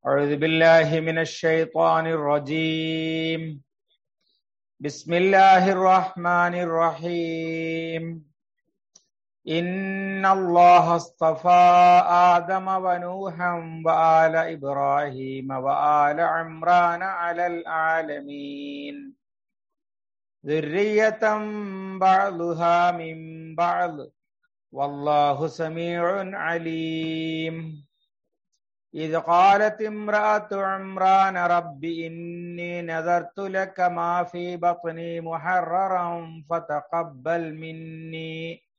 أعوذ بالله من الشيطان الرجيم بسم الله الرحمن الرحيم إن الله اصطفى آدم ونوحا وآل إبراهيم وآل عمران على العالمين ذرية بعضها من بعض والله سميع عليم إذ قالت امرأة عمران رب إني نذرت لك ما في بطني محررا فتقبل مني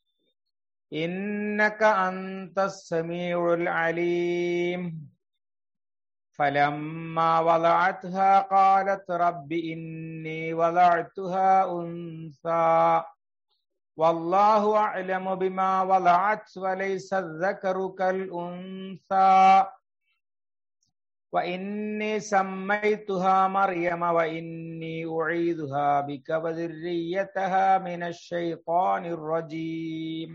إنك أنت السميع العليم فلما وضعتها قالت رب إني وضعتها أنثى والله أعلم بما وضعت وليس الذكر كالأنثى وإني سميتها مريم وإني أعيذها بك وذريتها من الشيطان الرجيم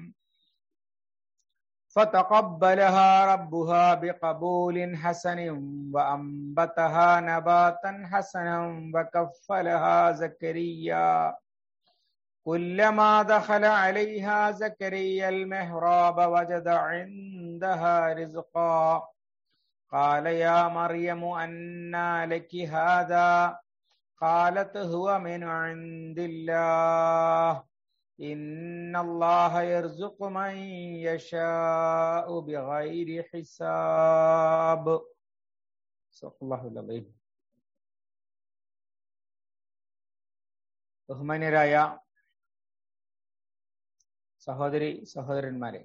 فتقبلها ربها بقبول حسن وأنبتها نباتا حسنا وكفلها زكريا كلما دخل عليها زكريا المهراب وجد عندها رزقا قال يا مريم أنى لك هذا قالت هو من عند الله إن الله يرزق من يشاء بغير حساب صدق الله العظيم ബഹുമാന്യരായ സഹോദരി സഹോദരന്മാരെ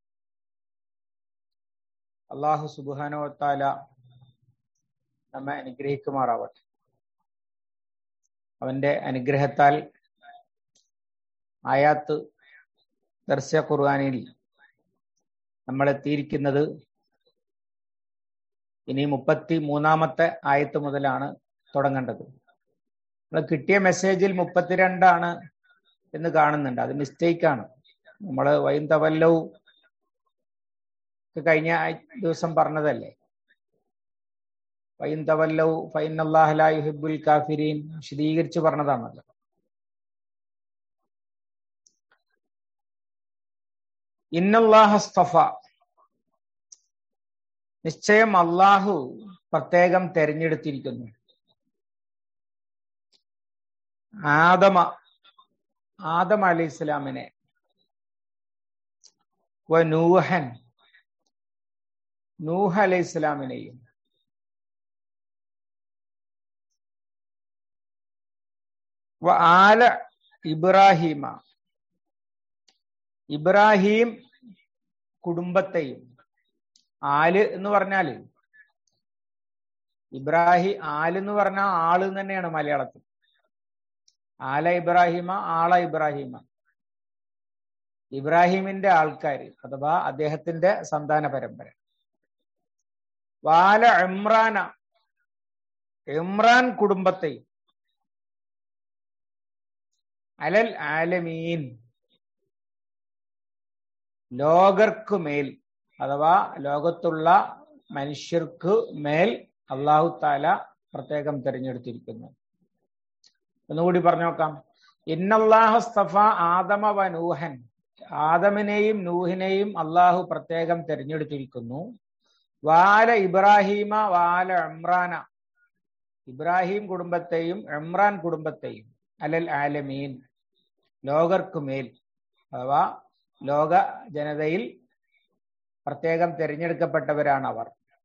അള്ളാഹു സുബാനോത്താല നമ്മെ അനുഗ്രഹിക്കുമാറാവട്ടെ അവന്റെ അനുഗ്രഹത്താൽ ആയാത്ത് ദർശ ഖുർആാനിൽ നമ്മൾ എത്തിയിരിക്കുന്നത് ഇനി മുപ്പത്തി മൂന്നാമത്തെ ആയത്ത് മുതലാണ് തുടങ്ങേണ്ടത് നമ്മൾ കിട്ടിയ മെസ്സേജിൽ മുപ്പത്തിരണ്ടാണ് എന്ന് കാണുന്നുണ്ട് അത് മിസ്റ്റേക്കാണ് നമ്മൾ വൈന്തവല്ലവും കഴിഞ്ഞ ദിവസം പറഞ്ഞതല്ലേ വൈന്തവല്ലവും ഫൈനല്ലാഹുബുൽ കാഫിരീൻ വിശദീകരിച്ച് പറഞ്ഞതാണല്ലോ ഇന്നല്ലാഹസ്തഫ നിശ്ചയം അള്ളാഹു പ്രത്യേകം തെരഞ്ഞെടുത്തിരിക്കുന്നു ആദമ ആദം അലി ഇസ്ലാമിനെ നൂഹൻ നൂഹ അലൈഹി ഇസ്ലാമിനെയും ആല ഇബ്രാഹിമ ഇബ്രാഹിം കുടുംബത്തെയും ആല് എന്ന് പറഞ്ഞാല് ഇബ്രാഹിം ആല് എന്ന് പറഞ്ഞാൽ ആള് തന്നെയാണ് മലയാളത്തിൽ ആല ഇബ്രാഹിമ ആള ഇബ്രാഹിമ ഇബ്രാഹിമിന്റെ ആൾക്കാർ അഥവാ അദ്ദേഹത്തിന്റെ സന്താന പരമ്പര വാല ഇമ്രാന ഇമ്രാൻ കുടുംബത്തെയും അലൽ ആലമീൻ ലോകർക്കു മേൽ അഥവാ ലോകത്തുള്ള മനുഷ്യർക്ക് മേൽ അള്ളാഹു താല പ്രത്യേകം തിരഞ്ഞെടുത്തിരിക്കുന്നു ഒന്നുകൂടി പറഞ്ഞു നോക്കാം ഇന്നല്ലാഹസ്തഫ ആദമ വ നൂഹൻ ആദമിനെയും നൂഹിനെയും അള്ളാഹു പ്രത്യേകം തിരഞ്ഞെടുത്തിരിക്കുന്നു വാല ഇബ്രാഹിമ വാല ഇമ്രാന ഇബ്രാഹിം കുടുംബത്തെയും ഇമ്രാൻ കുടുംബത്തെയും അലൽ ആലമീൻ ലോകർക്കുമേൽ അഥവാ ലോക ജനതയിൽ പ്രത്യേകം തിരഞ്ഞെടുക്കപ്പെട്ടവരാണ് അവർ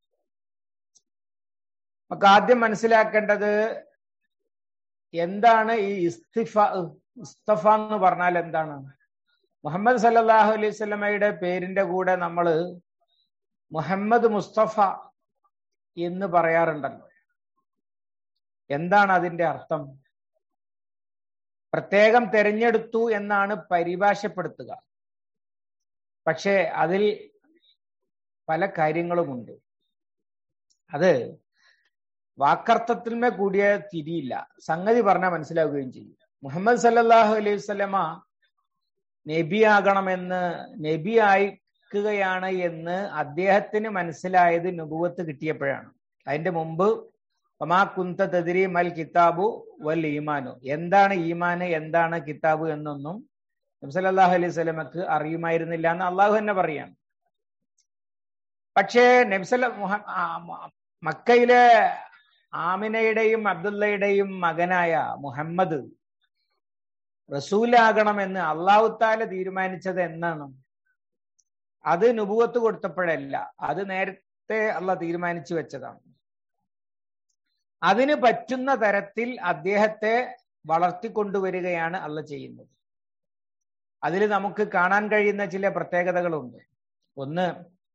നമുക്ക് ആദ്യം മനസ്സിലാക്കേണ്ടത് എന്താണ് ഈ ഇസ്തിഫ ഇസ്തഫ എന്ന് പറഞ്ഞാൽ എന്താണ് മുഹമ്മദ് സല്ലാഹു അലൈഹി സ്വലമയുടെ പേരിന്റെ കൂടെ നമ്മൾ മുഹമ്മദ് മുസ്തഫ എന്ന് പറയാറുണ്ടല്ലോ എന്താണ് അതിന്റെ അർത്ഥം പ്രത്യേകം തെരഞ്ഞെടുത്തു എന്നാണ് പരിഭാഷപ്പെടുത്തുക പക്ഷേ അതിൽ പല കാര്യങ്ങളുമുണ്ട് അത് വാക്കർത്ഥത്തിന്മേ കൂടിയ തിരിയില്ല സംഗതി പറഞ്ഞാൽ മനസ്സിലാവുകയും ചെയ്യും മുഹമ്മദ് സല്ലാഹു അലൈഹി വസ്ലമ നബിയാകണമെന്ന് നബിയായി നിൽക്കുകയാണ് എന്ന് അദ്ദേഹത്തിന് മനസ്സിലായത് നുപുവത്ത് കിട്ടിയപ്പോഴാണ് അതിന്റെ മുമ്പ് ഒമാ കുന്ത തെതിരി മൽ കിതാബു വൽ ഈമാനു എന്താണ് ഈമാന് എന്താണ് കിതാബ് എന്നൊന്നും നബ്സല്ലാഹു അലൈഹി സ്വലമക്ക് അറിയുമായിരുന്നില്ല എന്ന് അള്ളാഹു തന്നെ പറയാണ് പക്ഷേ നബ്സല മക്കയിലെ ആമിനയുടെയും അബ്ദുള്ളയുടെയും മകനായ മുഹമ്മദ് റസൂലാകണമെന്ന് അള്ളാഹു താല തീരുമാനിച്ചത് എന്നാണ് അത് നുപുവത്ത് കൊടുത്തപ്പോഴല്ല അത് നേരത്തെ അള്ള തീരുമാനിച്ചു വെച്ചതാണ് അതിന് പറ്റുന്ന തരത്തിൽ അദ്ദേഹത്തെ വളർത്തിക്കൊണ്ടുവരികയാണ് അള്ള ചെയ്യുന്നത് അതിൽ നമുക്ക് കാണാൻ കഴിയുന്ന ചില പ്രത്യേകതകളുണ്ട് ഒന്ന്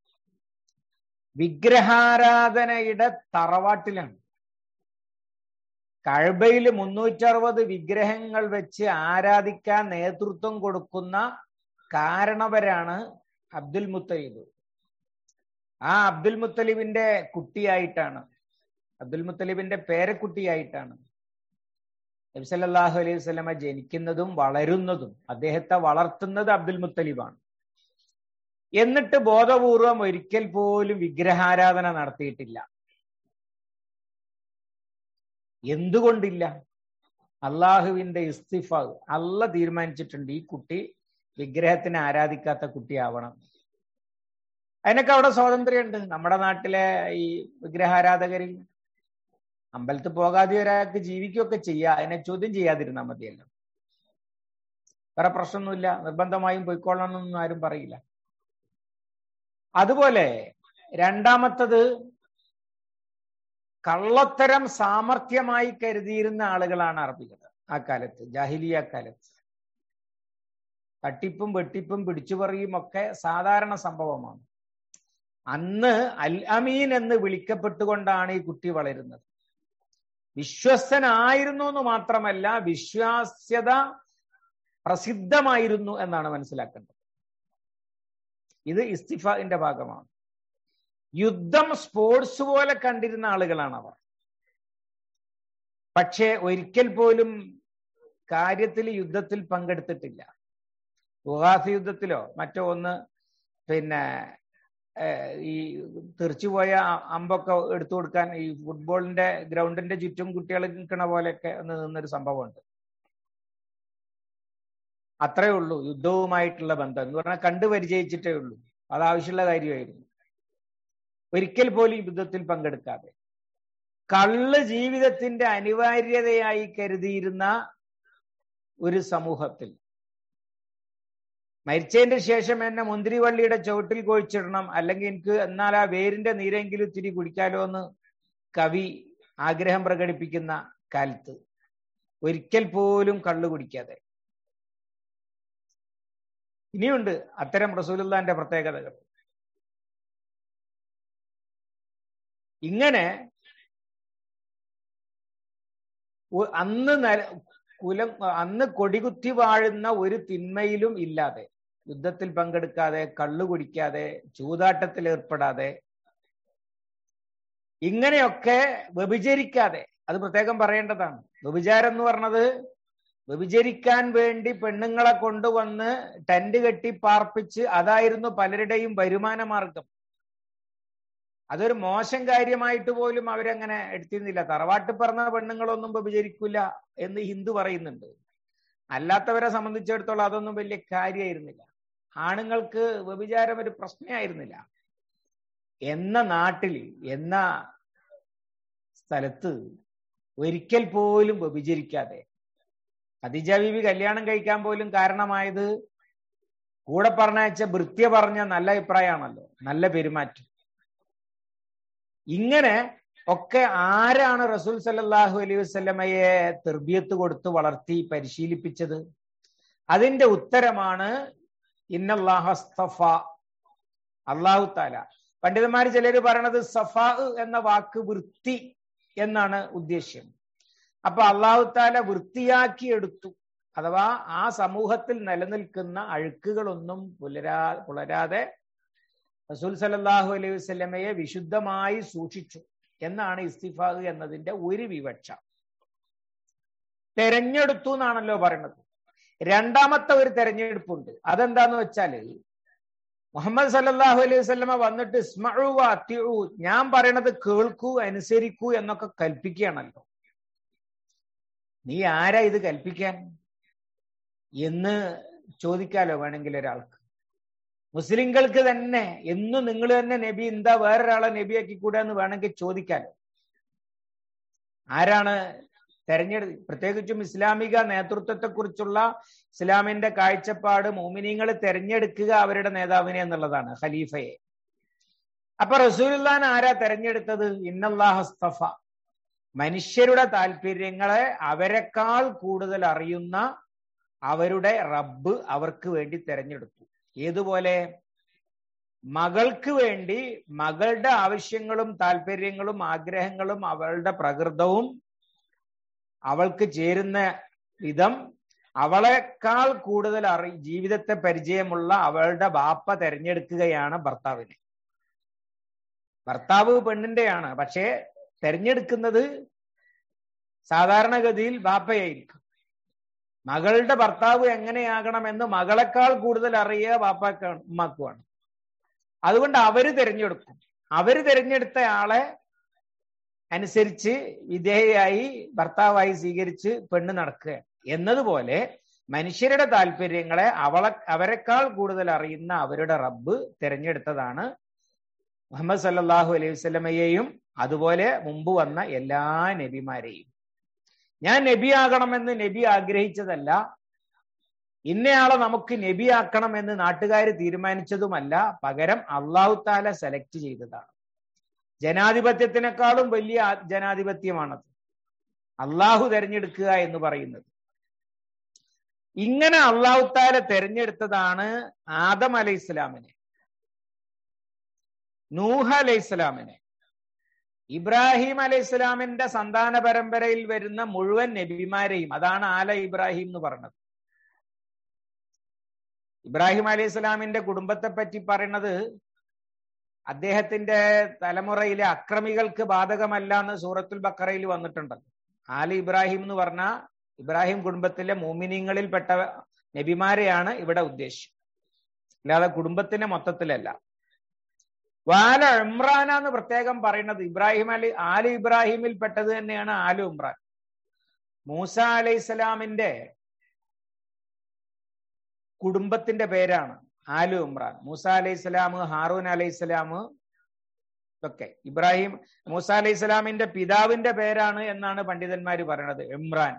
വിഗ്രഹാരാധനയുടെ തറവാട്ടിലാണ് കഴബയിൽ മുന്നൂറ്ററുപത് വിഗ്രഹങ്ങൾ വെച്ച് ആരാധിക്കാൻ നേതൃത്വം കൊടുക്കുന്ന കാരണവരാണ് അബ്ദുൽ മുത്തലിബ് ആ അബ്ദുൽ മുത്തലിബിന്റെ കുട്ടിയായിട്ടാണ് അബ്ദുൽ മുത്തലിബിന്റെ പേരക്കുട്ടിയായിട്ടാണ് നബ്സല്ലാഹു അലൈഹി വസ്ലമ ജനിക്കുന്നതും വളരുന്നതും അദ്ദേഹത്തെ വളർത്തുന്നത് അബ്ദുൽ മുത്തലിബാണ് എന്നിട്ട് ബോധപൂർവം ഒരിക്കൽ പോലും വിഗ്രഹാരാധന നടത്തിയിട്ടില്ല എന്തുകൊണ്ടില്ല അള്ളാഹുവിന്റെ ഇസ്തിഫ അല്ല തീരുമാനിച്ചിട്ടുണ്ട് ഈ കുട്ടി വിഗ്രഹത്തിനെ ആരാധിക്കാത്ത കുട്ടിയാവണം അതിനൊക്കെ അവിടെ സ്വാതന്ത്ര്യമുണ്ട് നമ്മുടെ നാട്ടിലെ ഈ വിഗ്രഹാരാധകരിൽ അമ്പലത്തിൽ പോകാതെ ഒരാൾക്ക് ജീവിക്കുകയൊക്കെ ചെയ്യുക അതിനെ ചോദ്യം ചെയ്യാതിരുന്നാൽ മതിയല്ലോ വേറെ പ്രശ്നമൊന്നുമില്ല നിർബന്ധമായും പോയിക്കൊള്ളണമെന്നൊന്നും ആരും പറയില്ല അതുപോലെ രണ്ടാമത്തത് കള്ളത്തരം സാമർഥ്യമായി കരുതിയിരുന്ന ആളുകളാണ് അറബികൾ ആ കാലത്ത് ജാഹിലിയ കാലത്ത് തട്ടിപ്പും വെട്ടിപ്പും പിടിച്ചുപറിയും ഒക്കെ സാധാരണ സംഭവമാണ് അന്ന് അൽ അമീൻ എന്ന് വിളിക്കപ്പെട്ടുകൊണ്ടാണ് ഈ കുട്ടി വളരുന്നത് വിശ്വസ്തനായിരുന്നു എന്ന് മാത്രമല്ല വിശ്വാസ്യത പ്രസിദ്ധമായിരുന്നു എന്നാണ് മനസ്സിലാക്കേണ്ടത് ഇത് ഇസ്തിഫാന്റെ ഭാഗമാണ് യുദ്ധം സ്പോർട്സ് പോലെ കണ്ടിരുന്ന ആളുകളാണ് അവർ പക്ഷേ ഒരിക്കൽ പോലും കാര്യത്തിൽ യുദ്ധത്തിൽ പങ്കെടുത്തിട്ടില്ല ഗുഹാസി യുദ്ധത്തിലോ മറ്റോ ഒന്ന് പിന്നെ ഈ തെറിച്ചുപോയ അമ്പൊക്കെ എടുത്തു കൊടുക്കാൻ ഈ ഫുട്ബോളിന്റെ ഗ്രൗണ്ടിന്റെ ചുറ്റും കുട്ടികൾ നിൽക്കണ പോലെയൊക്കെ ഒന്ന് നിന്നൊരു സംഭവമുണ്ട് അത്രേ ഉള്ളൂ യുദ്ധവുമായിട്ടുള്ള ബന്ധം എന്ന് പറഞ്ഞാൽ കണ്ടു പരിചയിച്ചിട്ടേ ഉള്ളൂ അത് ആവശ്യമുള്ള കാര്യമായിരുന്നു ഒരിക്കൽ പോലും യുദ്ധത്തിൽ പങ്കെടുക്കാതെ കള്ള് ജീവിതത്തിന്റെ അനിവാര്യതയായി കരുതിയിരുന്ന ഒരു സമൂഹത്തിൽ മരിച്ചതിന്റെ ശേഷം എന്നെ മുന്തിരിവള്ളിയുടെ ചുവട്ടിൽ കൊഴിച്ചിടണം അല്ലെങ്കിൽ എനിക്ക് എന്നാൽ ആ വേരിന്റെ നീരെങ്കിലും ഇത്തിരി കുടിക്കാലോ എന്ന് കവി ആഗ്രഹം പ്രകടിപ്പിക്കുന്ന കാലത്ത് ഒരിക്കൽ പോലും കള്ളു കുടിക്കാതെ ഇനിയുണ്ട് അത്തരം റസൂലുള്ളാന്റെ പ്രത്യേകതകൾ ഇങ്ങനെ അന്ന് കുലം അന്ന് കൊടികുത്തി വാഴുന്ന ഒരു തിന്മയിലും ഇല്ലാതെ യുദ്ധത്തിൽ പങ്കെടുക്കാതെ കള്ളു കുടിക്കാതെ ചൂതാട്ടത്തിൽ ഏർപ്പെടാതെ ഇങ്ങനെയൊക്കെ വ്യഭിചരിക്കാതെ അത് പ്രത്യേകം പറയേണ്ടതാണ് വ്യഭിചാരം എന്ന് പറഞ്ഞത് വ്യഭിചരിക്കാൻ വേണ്ടി പെണ്ണുങ്ങളെ കൊണ്ടുവന്ന് ടെന്റ് കെട്ടി പാർപ്പിച്ച് അതായിരുന്നു പലരുടെയും വരുമാന മാർഗം അതൊരു മോശം കാര്യമായിട്ട് പോലും അവരങ്ങനെ എടുത്തിരുന്നില്ല തറവാട്ട് പറഞ്ഞ പെണ്ണുങ്ങളൊന്നും വ്യഭിചരിക്കില്ല എന്ന് ഹിന്ദു പറയുന്നുണ്ട് അല്ലാത്തവരെ സംബന്ധിച്ചിടത്തോളം അതൊന്നും വലിയ കാര്യമായിരുന്നില്ല ആണുങ്ങൾക്ക് വ്യഭിചാരം ഒരു പ്രശ്നമായിരുന്നില്ല എന്ന നാട്ടിൽ എന്ന സ്ഥലത്ത് ഒരിക്കൽ പോലും വ്യഭിചരിക്കാതെ ഖദീജ ബീവി കല്യാണം കഴിക്കാൻ പോലും കാരണമായത് കൂടെ പറഞ്ഞയച്ച ഭൃത്യ പറഞ്ഞ നല്ല അഭിപ്രായമാണല്ലോ നല്ല പെരുമാറ്റം ഇങ്ങനെ ഒക്കെ ആരാണ് റസൂൽ സല്ലാഹു അലൈഹി വസ്ലമയെ തെർബിയത്ത് കൊടുത്ത് വളർത്തി പരിശീലിപ്പിച്ചത് അതിന്റെ ഉത്തരമാണ് ഇന്നല്ലാഹസ്തഫ അള്ളാഹു താല പണ്ഡിതന്മാർ ചിലർ പറയണത് സഫാ എന്ന വാക്ക് വൃത്തി എന്നാണ് ഉദ്ദേശ്യം അപ്പൊ അള്ളാഹു താല വൃത്തിയാക്കി എടുത്തു അഥവാ ആ സമൂഹത്തിൽ നിലനിൽക്കുന്ന അഴുക്കുകളൊന്നും പുലരാ പുലരാതെ റസൂൽ സലല്ലാഹു അലൈഹി വസ്ലമയെ വിശുദ്ധമായി സൂക്ഷിച്ചു എന്നാണ് ഇസ്തിഫാഖ് എന്നതിന്റെ ഒരു വിവക്ഷ തെരഞ്ഞെടുത്തു എന്നാണല്ലോ പറയുന്നത് രണ്ടാമത്തെ ഒരു തെരഞ്ഞെടുപ്പുണ്ട് അതെന്താന്ന് വെച്ചാല് മുഹമ്മദ് സല്ലല്ലാഹു അലൈഹി വസല്ലമ വന്നിട്ട് ഇസ്മഉ വ അത്തിഉ ഞാൻ പറയണത് കേൾക്കൂ അനുസരിക്കൂ എന്നൊക്കെ കൽപ്പിക്കുകയാണല്ലോ നീ ആരാ ഇത് കൽപ്പിക്കാൻ എന്ന് ചോദിക്കാലോ വേണമെങ്കിൽ ഒരാൾക്ക് മുസ്ലിങ്ങൾക്ക് തന്നെ എന്നും നിങ്ങൾ തന്നെ നബി എന്താ വേറൊരാളെ നബിയാക്കി കൂടാന്ന് വേണമെങ്കിൽ ചോദിക്കാലോ ആരാണ് തെരഞ്ഞെടു പ്രത്യേകിച്ചും ഇസ്ലാമിക നേതൃത്വത്തെക്കുറിച്ചുള്ള ഇസ്ലാമിന്റെ കാഴ്ചപ്പാട് മോമിനിങ്ങൾ തെരഞ്ഞെടുക്കുക അവരുടെ നേതാവിനെ എന്നുള്ളതാണ് ഖലീഫയെ അപ്പൊ റസൂലുല്ലാൻ ആരാ തെരഞ്ഞെടുത്തത് ഇന്നല്ലാഹസ്തഫ മനുഷ്യരുടെ താല്പര്യങ്ങളെ അവരെക്കാൾ കൂടുതൽ അറിയുന്ന അവരുടെ റബ്ബ് അവർക്ക് വേണ്ടി തെരഞ്ഞെടുത്തു ഏതുപോലെ മകൾക്ക് വേണ്ടി മകളുടെ ആവശ്യങ്ങളും താല്പര്യങ്ങളും ആഗ്രഹങ്ങളും അവളുടെ പ്രകൃതവും അവൾക്ക് ചേരുന്ന വിധം അവളെക്കാൾ കൂടുതൽ അറി ജീവിതത്തെ പരിചയമുള്ള അവളുടെ ബാപ്പ തെരഞ്ഞെടുക്കുകയാണ് ഭർത്താവിനെ ഭർത്താവ് പെണ്ണിന്റെയാണ് പക്ഷേ തെരഞ്ഞെടുക്കുന്നത് സാധാരണഗതിയിൽ ബാപ്പയായിരിക്കും മകളുടെ ഭർത്താവ് എങ്ങനെയാകണമെന്ന് മകളെക്കാൾ കൂടുതൽ അറിയുക ബാപ്പാക്ക ഉമ്മാക്കുമാണ് അതുകൊണ്ട് അവര് തിരഞ്ഞെടുക്കും അവര് തിരഞ്ഞെടുത്ത ആളെ അനുസരിച്ച് വിധേയയായി ഭർത്താവായി സ്വീകരിച്ച് പെണ്ണ് നടക്കുക എന്നതുപോലെ മനുഷ്യരുടെ താല്പര്യങ്ങളെ അവളെ അവരെക്കാൾ കൂടുതൽ അറിയുന്ന അവരുടെ റബ്ബ് തിരഞ്ഞെടുത്തതാണ് മുഹമ്മദ് സല്ലാഹു അലൈഹി വസ്ലമയെയും അതുപോലെ മുമ്പ് വന്ന എല്ലാ നബിമാരെയും ഞാൻ നബിയാകണമെന്ന് നബി ആഗ്രഹിച്ചതല്ല ഇന്നയാളെ നമുക്ക് നബിയാക്കണമെന്ന് നാട്ടുകാർ തീരുമാനിച്ചതുമല്ല പകരം അള്ളാഹു താല സെലക്ട് ചെയ്തതാണ് ജനാധിപത്യത്തിനേക്കാളും വലിയ ജനാധിപത്യമാണത് അള്ളാഹു തെരഞ്ഞെടുക്കുക എന്ന് പറയുന്നത് ഇങ്ങനെ അള്ളാഹു താല തെരഞ്ഞെടുത്തതാണ് ആദം അലൈഹി ഇസ്ലാമിനെ നൂഹ അലൈഹി ഇസ്ലാമിനെ ഇബ്രാഹിം അലൈഹി ഇസ്ലാമിന്റെ സന്താന പരമ്പരയിൽ വരുന്ന മുഴുവൻ നബിമാരെയും അതാണ് ആല ഇബ്രാഹിം എന്ന് പറഞ്ഞത് ഇബ്രാഹിം അലൈഹി ഇസ്ലാമിന്റെ കുടുംബത്തെ പറ്റി പറയുന്നത് അദ്ദേഹത്തിന്റെ തലമുറയിലെ അക്രമികൾക്ക് ബാധകമല്ല എന്ന് സൂറത്തുൽ ബക്കറയിൽ വന്നിട്ടുണ്ടല്ലോ ആല ഇബ്രാഹിം എന്ന് പറഞ്ഞ ഇബ്രാഹിം കുടുംബത്തിലെ മോമിനിങ്ങളിൽപ്പെട്ട നബിമാരെയാണ് ഇവിടെ ഉദ്ദേശം അല്ലാതെ കുടുംബത്തിന്റെ മൊത്തത്തിലല്ല വാല ഇമ്രാന എന്ന് പ്രത്യേകം പറയുന്നത് ഇബ്രാഹിം അലി ആല് ഇബ്രാഹിമിൽ പെട്ടത് തന്നെയാണ് ആലു ഇമ്രാൻ മൂസ അലൈഹി സ്വലാമിന്റെ കുടുംബത്തിന്റെ പേരാണ് ആലു ഇമ്രാൻ മൂസ അലൈഹി സ്വലാം ഹാറൂൻ അലൈഹി സ്വലാം ഇതൊക്കെ ഇബ്രാഹിം മൂസ അലൈഹി സ്വലാമിന്റെ പിതാവിന്റെ പേരാണ് എന്നാണ് പണ്ഡിതന്മാർ പറയുന്നത് ഇമ്രാൻ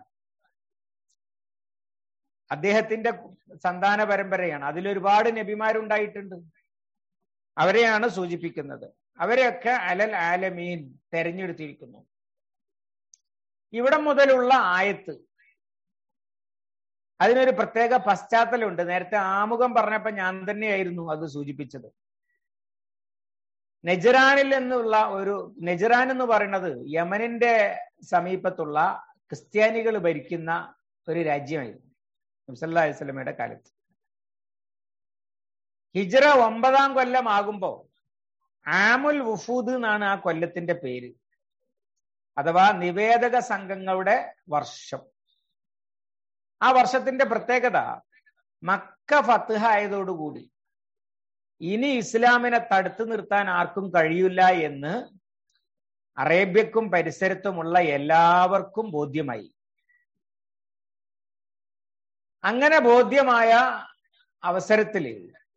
അദ്ദേഹത്തിന്റെ സന്താന പരമ്പരയാണ് അതിലൊരുപാട് നബിമാരുണ്ടായിട്ടുണ്ട് അവരെയാണ് സൂചിപ്പിക്കുന്നത് അവരെയൊക്കെ അലൽ ആലമീൻ തെരഞ്ഞെടുത്തിരിക്കുന്നു ഇവിടെ മുതലുള്ള ആയത്ത് അതിനൊരു പ്രത്യേക പശ്ചാത്തലമുണ്ട് നേരത്തെ ആമുഖം പറഞ്ഞപ്പോ ഞാൻ തന്നെയായിരുന്നു അത് സൂചിപ്പിച്ചത് നെജറാനിൽ എന്നുള്ള ഒരു നെജറാൻ എന്ന് പറയുന്നത് യമനിന്റെ സമീപത്തുള്ള ക്രിസ്ത്യാനികൾ ഭരിക്കുന്ന ഒരു രാജ്യമായിരുന്നു നബ്സല്ലാ അലൈവലമയുടെ കാലത്ത് ഹിജറ ഒമ്പതാം കൊല്ലം ആകുമ്പോ ആമുൽ വുഫൂദ് എന്നാണ് ആ കൊല്ലത്തിന്റെ പേര് അഥവാ നിവേദക സംഘങ്ങളുടെ വർഷം ആ വർഷത്തിന്റെ പ്രത്യേകത മക്ക ഫത്തുഹ ആയതോടുകൂടി ഇനി ഇസ്ലാമിനെ തടുത്തു നിർത്താൻ ആർക്കും കഴിയില്ല എന്ന് അറേബ്യക്കും പരിസരത്തുമുള്ള എല്ലാവർക്കും ബോധ്യമായി അങ്ങനെ ബോധ്യമായ അവസരത്തില്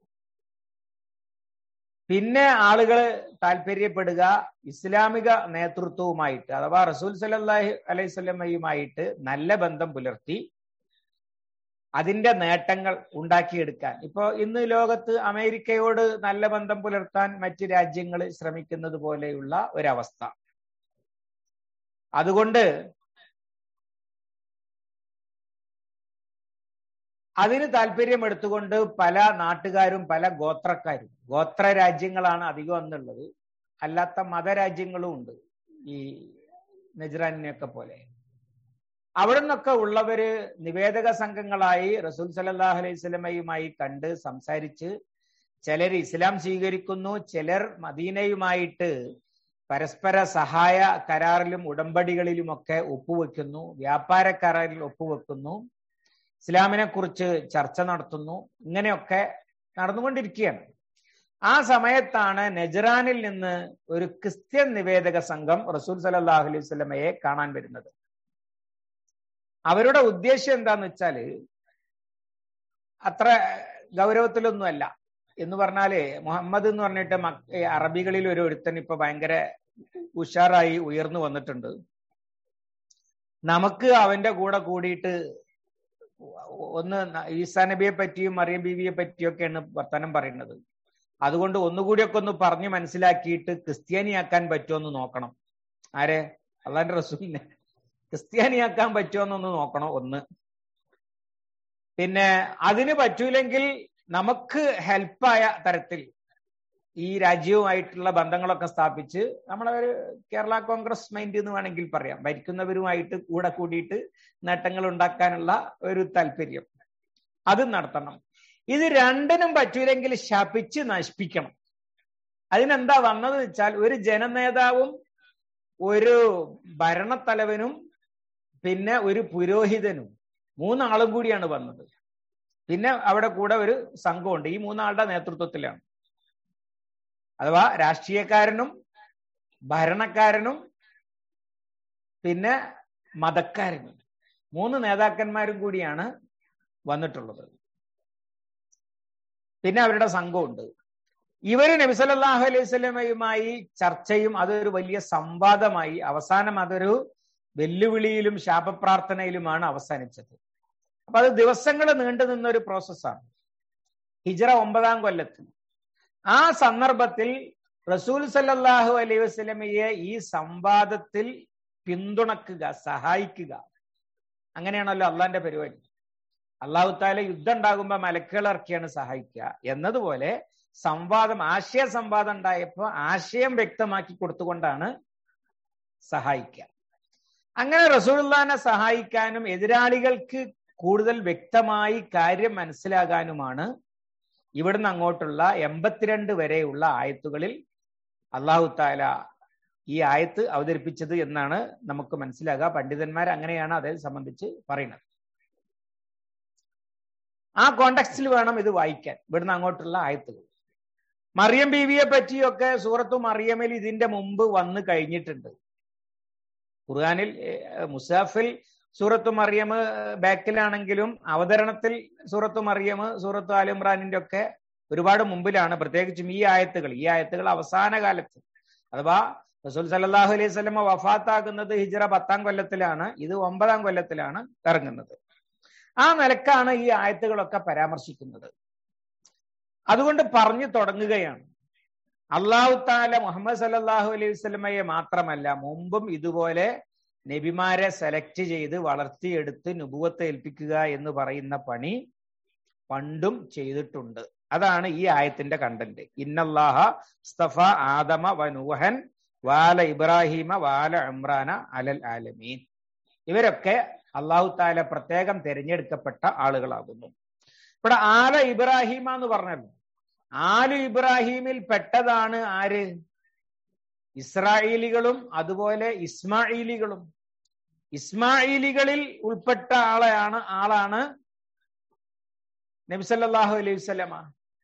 പിന്നെ ആളുകൾ താല്പര്യപ്പെടുക ഇസ്ലാമിക നേതൃത്വവുമായിട്ട് അഥവാ റസൂൽ സലല്ലാഹി അലൈഹി സ്വലമയുമായിട്ട് നല്ല ബന്ധം പുലർത്തി അതിന്റെ നേട്ടങ്ങൾ ഉണ്ടാക്കിയെടുക്കാൻ ഇപ്പോ ഇന്ന് ലോകത്ത് അമേരിക്കയോട് നല്ല ബന്ധം പുലർത്താൻ മറ്റ് രാജ്യങ്ങൾ ശ്രമിക്കുന്നത് പോലെയുള്ള ഒരവസ്ഥ അതുകൊണ്ട് അതിന് താല്പര്യം എടുത്തുകൊണ്ട് പല നാട്ടുകാരും പല ഗോത്രക്കാരും ഗോത്ര രാജ്യങ്ങളാണ് അധികം എന്നുള്ളത് അല്ലാത്ത മതരാജ്യങ്ങളും ഉണ്ട് ഈ നജ്റാനിനെയൊക്കെ പോലെ അവിടെ നിന്നൊക്കെ ഉള്ളവര് നിവേദക സംഘങ്ങളായി റസൂൽ സലല്ലാഹു അലൈഹി സ്വലമയുമായി കണ്ട് സംസാരിച്ച് ചിലർ ഇസ്ലാം സ്വീകരിക്കുന്നു ചിലർ മദീനയുമായിട്ട് പരസ്പര സഹായ കരാറിലും ഉടമ്പടികളിലുമൊക്കെ ഒപ്പുവെക്കുന്നു വ്യാപാര കരാറിൽ ഒപ്പുവെക്കുന്നു ഇസ്ലാമിനെ കുറിച്ച് ചർച്ച നടത്തുന്നു ഇങ്ങനെയൊക്കെ നടന്നുകൊണ്ടിരിക്കുകയാണ് ആ സമയത്താണ് നെജ്റാനിൽ നിന്ന് ഒരു ക്രിസ്ത്യൻ നിവേദക സംഘം റസൂൽ സലല്ലാഹു അലൈഹി സ്വലമയെ കാണാൻ വരുന്നത് അവരുടെ ഉദ്ദേശ്യം എന്താന്ന് വെച്ചാല് അത്ര ഗൗരവത്തിലൊന്നുമല്ല എന്ന് പറഞ്ഞാല് മുഹമ്മദ് എന്ന് പറഞ്ഞിട്ട് അറബികളിൽ ഒരു ഒരുത്തൻ ഇപ്പൊ ഭയങ്കര ഉഷാറായി ഉയർന്നു വന്നിട്ടുണ്ട് നമുക്ക് അവന്റെ കൂടെ കൂടിയിട്ട് ഒന്ന് ഈസാ നബിയെ പറ്റിയും മറിയം ബീവിയെ പറ്റിയൊക്കെയാണ് വർത്തമാനം പറയുന്നത് അതുകൊണ്ട് ഒന്നുകൂടിയൊക്കെ ഒന്ന് പറഞ്ഞു മനസ്സിലാക്കിയിട്ട് ക്രിസ്ത്യാനിയാക്കാൻ പറ്റുമോ നോക്കണം ആരെ അള്ളാന്റെ റസൂലിനെ ക്രിസ്ത്യാനിയാക്കാൻ പറ്റുമോ എന്നൊന്ന് നോക്കണം ഒന്ന് പിന്നെ അതിന് പറ്റൂലെങ്കിൽ നമുക്ക് ഹെൽപ്പായ തരത്തിൽ ഈ രാജ്യവുമായിട്ടുള്ള ബന്ധങ്ങളൊക്കെ സ്ഥാപിച്ച് നമ്മളെ ഒരു കേരള കോൺഗ്രസ് മൈൻഡ് എന്ന് വേണമെങ്കിൽ പറയാം ഭരിക്കുന്നവരുമായിട്ട് കൂടെ കൂടിയിട്ട് നേട്ടങ്ങൾ ഉണ്ടാക്കാനുള്ള ഒരു താല്പര്യം അത് നടത്തണം ഇത് രണ്ടിനും പറ്റൂലെങ്കിൽ ശപിച്ച് നശിപ്പിക്കണം അതിനെന്താ വന്നത് വെച്ചാൽ ഒരു ജനനേതാവും ഒരു ഭരണത്തലവനും പിന്നെ ഒരു പുരോഹിതനും മൂന്നാളും കൂടിയാണ് വന്നത് പിന്നെ അവിടെ കൂടെ ഒരു സംഘമുണ്ട് ഈ മൂന്നാളുടെ നേതൃത്വത്തിലാണ് അഥവാ രാഷ്ട്രീയക്കാരനും ഭരണക്കാരനും പിന്നെ മതക്കാരനും മൂന്ന് നേതാക്കന്മാരും കൂടിയാണ് വന്നിട്ടുള്ളത് പിന്നെ അവരുടെ സംഘമുണ്ട് ഇവര് നബിസല്ലാഹു അലൈഹി സ്വലമയുമായി ചർച്ചയും അതൊരു വലിയ സംവാദമായി അവസാനം അതൊരു വെല്ലുവിളിയിലും ശാപപ്രാർത്ഥനയിലുമാണ് അവസാനിച്ചത് അപ്പൊ അത് ദിവസങ്ങൾ നീണ്ടു നിന്ന ഒരു പ്രോസസ്സാണ് ഹിജറ ഒമ്പതാം കൊല്ലത്തിൽ ആ സന്ദർഭത്തിൽ റസൂൽ സല്ലാഹു അലൈഹി വസ്ലമയെ ഈ സംവാദത്തിൽ പിന്തുണക്കുക സഹായിക്കുക അങ്ങനെയാണല്ലോ അള്ളാന്റെ പരിപാടി അള്ളാഹു താല യുദ്ധം ഉണ്ടാകുമ്പോ മലക്കുകൾ ഇറക്കിയാണ് സഹായിക്കുക എന്നതുപോലെ സംവാദം ആശയ സംവാദം ഉണ്ടായപ്പോ ആശയം വ്യക്തമാക്കി കൊടുത്തുകൊണ്ടാണ് സഹായിക്കുക അങ്ങനെ റസൂൽനെ സഹായിക്കാനും എതിരാളികൾക്ക് കൂടുതൽ വ്യക്തമായി കാര്യം മനസ്സിലാകാനുമാണ് ഇവിടുന്ന് അങ്ങോട്ടുള്ള എൺപത്തിരണ്ട് വരെയുള്ള ആയത്തുകളിൽ അള്ളാഹു താല ഈ ആയത്ത് അവതരിപ്പിച്ചത് എന്നാണ് നമുക്ക് മനസ്സിലാകുക പണ്ഡിതന്മാർ അങ്ങനെയാണ് അതേ സംബന്ധിച്ച് പറയുന്നത് ആ കോണ്ടക്സ്റ്റിൽ വേണം ഇത് വായിക്കാൻ ഇവിടുന്ന് അങ്ങോട്ടുള്ള ആയത്തുകൾ മറിയം ബീവിയെ പറ്റിയൊക്കെ സൂറത്തു മറിയമിൽ ഇതിന്റെ മുമ്പ് വന്നു കഴിഞ്ഞിട്ടുണ്ട് ഖുർആാനിൽ മുസാഫിൽ സൂറത്തു മറിയം ബാക്കിലാണെങ്കിലും അവതരണത്തിൽ സൂറത്തു മറിയം സൂറത്തു ആലിമ്രാനിന്റെ ഒക്കെ ഒരുപാട് മുമ്പിലാണ് പ്രത്യേകിച്ചും ഈ ആയത്തുകൾ ഈ ആയത്തുകൾ അവസാന കാലത്ത് അഥവാ റസൂൽ സല്ലാഹു അലൈഹി സ്വലമ വഫാത്താകുന്നത് ഹിജറ പത്താം കൊല്ലത്തിലാണ് ഇത് ഒമ്പതാം കൊല്ലത്തിലാണ് ഇറങ്ങുന്നത് ആ നിലക്കാണ് ഈ ആയത്തുകളൊക്കെ പരാമർശിക്കുന്നത് അതുകൊണ്ട് പറഞ്ഞു തുടങ്ങുകയാണ് അള്ളാഹു താല മുഹമ്മദ് സല്ലാഹു അലൈഹി വസ്ലമയെ മാത്രമല്ല മുമ്പും ഇതുപോലെ നബിമാരെ സെലക്ട് ചെയ്ത് വളർത്തിയെടുത്ത് നുപുവത്തെ ഏൽപ്പിക്കുക എന്ന് പറയുന്ന പണി പണ്ടും ചെയ്തിട്ടുണ്ട് അതാണ് ഈ ആയത്തിന്റെ കണ്ടന്റ് ഇന്നല്ലാഹ സ്തഫ ആദമ വനൂഹൻ വാല ഇബ്രാഹിമ വാല ഇമ്രാന അലൽ ആലമീൻ ഇവരൊക്കെ അള്ളാഹു താല പ്രത്യേകം തിരഞ്ഞെടുക്കപ്പെട്ട ആളുകളാകുന്നു ഇവിടെ ആല ഇബ്രാഹിമ എന്ന് പറഞ്ഞല്ലോ ആലു ഇബ്രാഹിമിൽ പെട്ടതാണ് ആര് ഇസ്രായേലികളും അതുപോലെ ഇസ്മായിലികളും ഇസ്മായിലികളിൽ ഉൾപ്പെട്ട ആളെയാണ് ആളാണ് നബിസല്ലാഹു അലൈഹി സ്വലമ